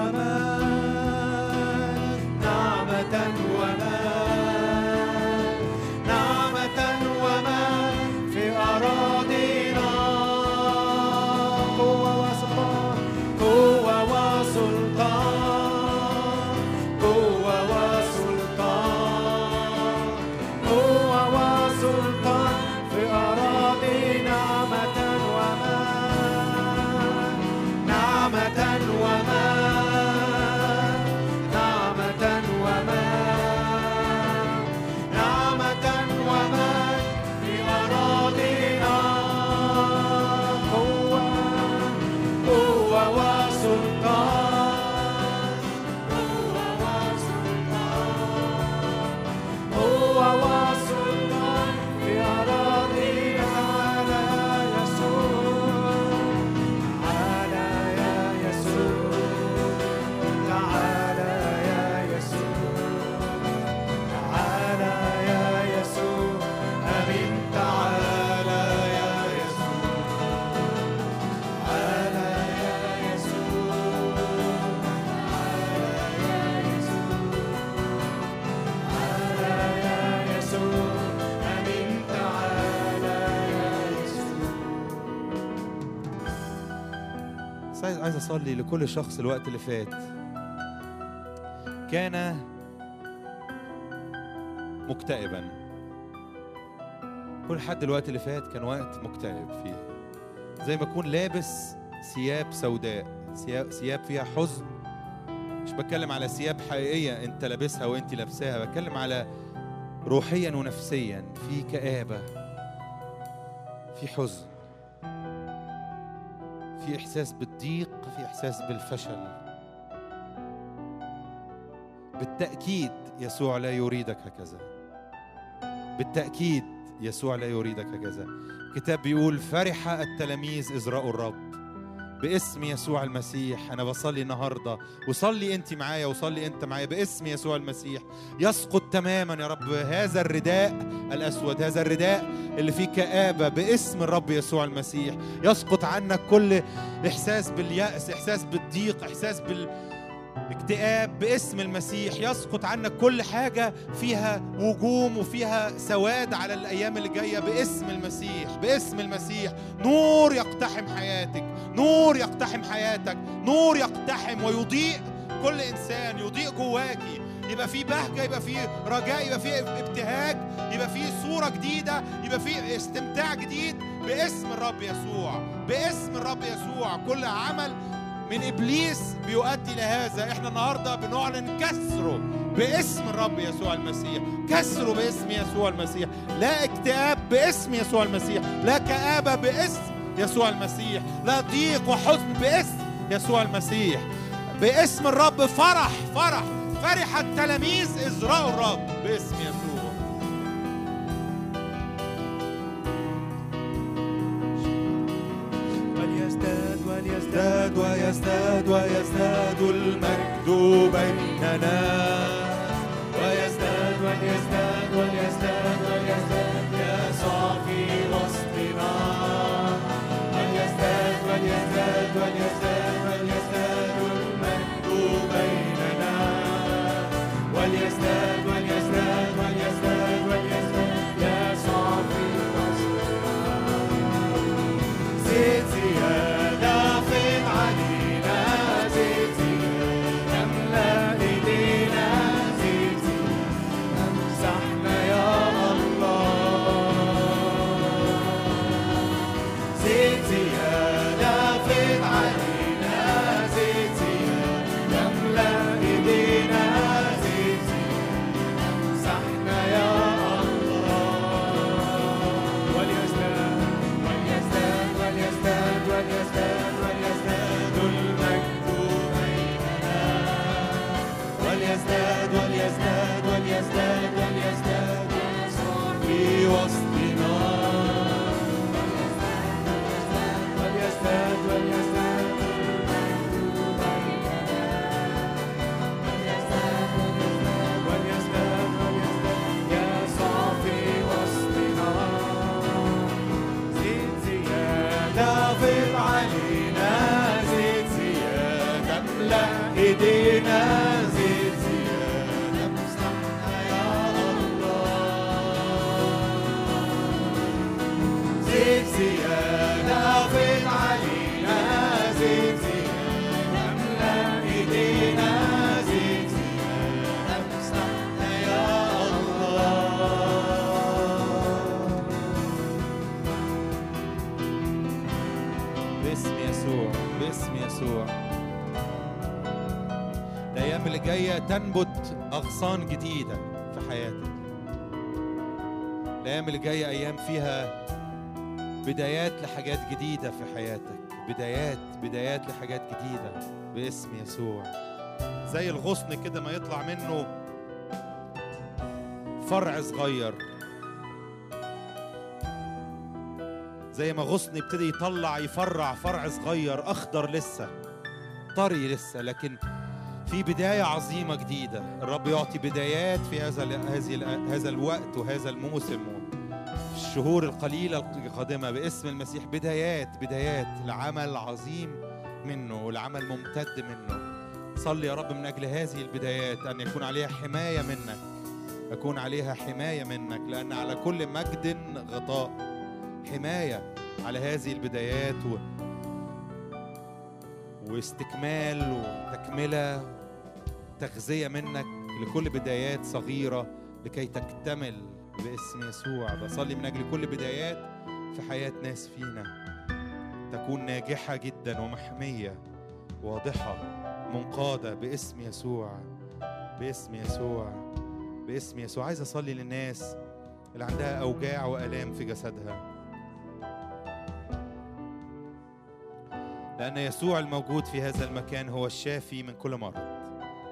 ومال نعمة ومال نعمة ومال في أراضينا قوة وسلطان قوة وسلطان قوة وسلطان قوة وسلطان في أراضي نعمة ومال نعمة ومال نعمة ومال نعمة ومال في أراضينا قوة قوة وسلطان قوة وسلطان قوة وسلطان في أراضينا على يسوع تعالى يا يسوع تعالى يا يسوع تعالى يا يسوع أمين تعالى يا يسوع تعالى يا يسوع تعالى يا يسوع تعالى يا يسوع أمين تعالى يا يسوع بس عايز عايز اصلي لكل شخص الوقت اللي فات كان مكتئبا كل حد الوقت اللي فات كان وقت مكتئب فيه زي ما يكون لابس ثياب سوداء ثياب ثياب فيها حزن مش بتكلم على ثياب حقيقية انت لابسها وانت لابساها بتكلم على روحيا ونفسيا في كآبة في حزن في احساس بالضيق في احساس بالفشل بالتاكيد يسوع لا يريدك هكذا بالتاكيد يسوع لا يريدك هكذا الكتاب بيقول فرح التلاميذ اذ راوا الرب باسم يسوع المسيح انا بصلي النهارده وصلي انت معايا وصلي انت معايا باسم يسوع المسيح يسقط تماما يا رب هذا الرداء الاسود هذا الرداء اللي فيه كآبة باسم الرب يسوع المسيح يسقط عنك كل إحساس باليأس إحساس بالضيق إحساس بالاكتئاب باسم المسيح يسقط عنك كل حاجة فيها وجوم وفيها سواد على الأيام اللي جاية باسم المسيح باسم المسيح نور يقتحم حياتك نور يقتحم حياتك نور يقتحم ويضيء كل إنسان يضيء جواكي يبقى في بهجة يبقى في رجاء يبقى في ابتهاج يبقى في صورة جديدة يبقى في استمتاع جديد باسم الرب يسوع باسم الرب يسوع كل عمل من ابليس بيؤدي لهذا احنا النهارده بنعلن كسره باسم الرب يسوع المسيح كسره باسم يسوع المسيح لا اكتئاب باسم يسوع المسيح لا كآبة باسم يسوع المسيح لا ضيق وحزن باسم يسوع المسيح باسم الرب فرح فرح فرح التلاميذ إذ رأوا الرب باسم يسوع وليزداد وليزداد ويزداد ويزداد المجد بيننا ويزداد وليزداد وليزداد وليزداد يسوع في وسطنا وليزداد وليزداد وليزداد وليزداد المجد بيننا وليزداد وليزداد وليزداد وليزداد يسوع في وسطنا زيت زيادة فين علينا زيت زيادة املأ ايدينا زيد زيادة فيض علينا زيد زيادة املأ ايدينا زيد زيادة امسحنا يا الله باسم يسوع باسم يسوع الايام اللي جايه تنبت اغصان جديده في حياتك الايام اللي جايه ايام فيها بدايات لحاجات جديده في حياتك بدايات بدايات لحاجات جديده باسم يسوع زي الغصن كده ما يطلع منه فرع صغير زي ما غصن يبتدي يطلع يفرع فرع صغير اخضر لسه طري لسه لكن في بداية عظيمة جديدة الرب يعطي بدايات في هذا ال- هذه ال- هذا الوقت وهذا الموسم في الشهور القليلة القادمة باسم المسيح بدايات بدايات لعمل عظيم منه ولعمل ممتد منه صلي يا رب من أجل هذه البدايات أن يكون عليها حماية منك يكون عليها حماية منك لأن على كل مجد غطاء حماية على هذه البدايات و... واستكمال وتكملة تغذية منك لكل بدايات صغيرة لكي تكتمل باسم يسوع بصلي من أجل كل بدايات في حياة ناس فينا تكون ناجحة جدا ومحمية واضحة منقادة باسم يسوع باسم يسوع باسم يسوع عايز أصلي للناس اللي عندها أوجاع وآلام في جسدها لأن يسوع الموجود في هذا المكان هو الشافي من كل مرض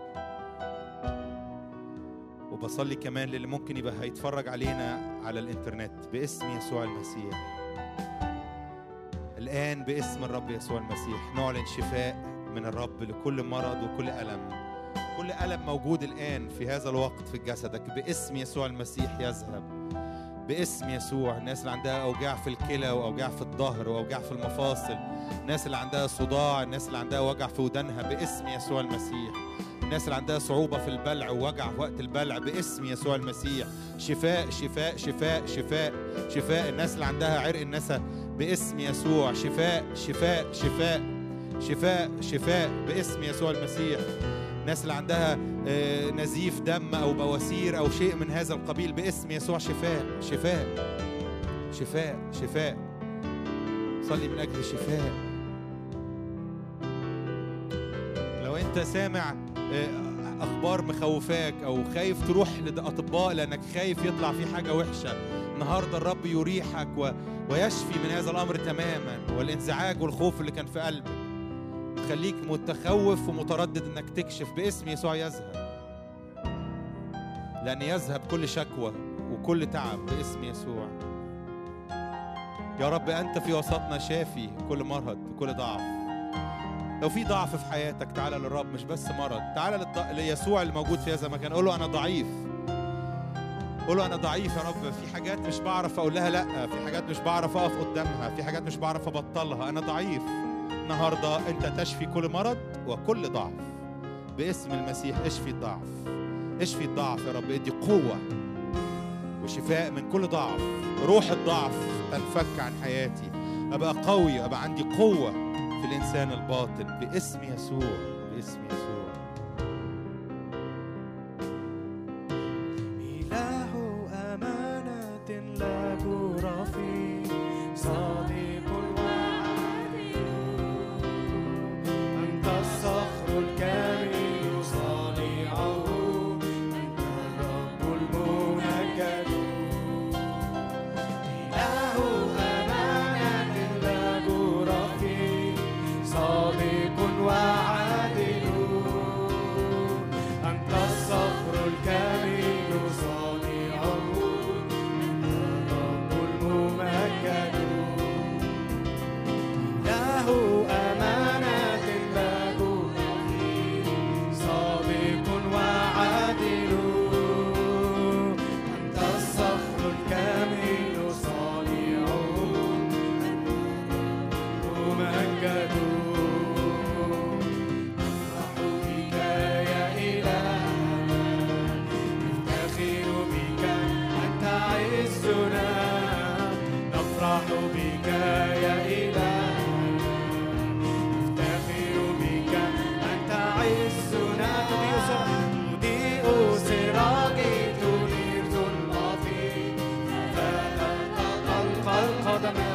وبصلي كمان للي ممكن يبقى هيتفرج علينا على الإنترنت باسم يسوع المسيح الآن باسم الرب يسوع المسيح نعلن شفاء من الرب لكل مرض وكل ألم كل ألم موجود الآن في هذا الوقت في جسدك باسم يسوع المسيح يذهب باسم يسوع الناس اللي عندها أوجاع في الكلى وأوجاع في الظهر وأوجاع في المفاصل الناس اللي عندها صداع الناس اللي عندها وجع في ودانها باسم يسوع المسيح الناس اللي عندها صعوبة في البلع ووجع في وقت البلع باسم يسوع المسيح شفاء شفاء شفاء شفاء شفاء الناس اللي عندها عرق النسا باسم يسوع شفاء شفاء شفاء شفاء شفاء باسم يسوع المسيح الناس اللي عندها آه، نزيف دم او بواسير او شيء من هذا القبيل باسم يسوع شفاء شفاء شفاء شفاء صلي من اجل شفاء لو انت سامع آه، اخبار مخوفاك او خايف تروح للاطباء لانك خايف يطلع في حاجه وحشه النهارده الرب يريحك و... ويشفي من هذا الامر تماما والانزعاج والخوف اللي كان في قلبك خليك متخوف ومتردد انك تكشف باسم يسوع يذهب لان يذهب كل شكوى وكل تعب باسم يسوع يا رب انت في وسطنا شافي كل مرض وكل ضعف لو في ضعف في حياتك تعالى للرب مش بس مرض تعالى للض... ليسوع الموجود في هذا المكان قول له انا ضعيف قول له انا ضعيف يا رب في حاجات مش بعرف اقول لها لا في حاجات مش بعرف اقف قدامها في حاجات مش بعرف ابطلها انا ضعيف النهارده انت تشفي كل مرض وكل ضعف باسم المسيح اشفي الضعف اشفي الضعف يا رب ادي قوه وشفاء من كل ضعف روح الضعف تنفك عن حياتي ابقى قوي ابقى عندي قوه في الانسان الباطن باسم يسوع باسم يسوع إله أمانة له رفيق صادق وعادل أنت الصخر الكامل صانعه أنت الرب الممجد إله أمانة له رفيق صادق وعادل قدمي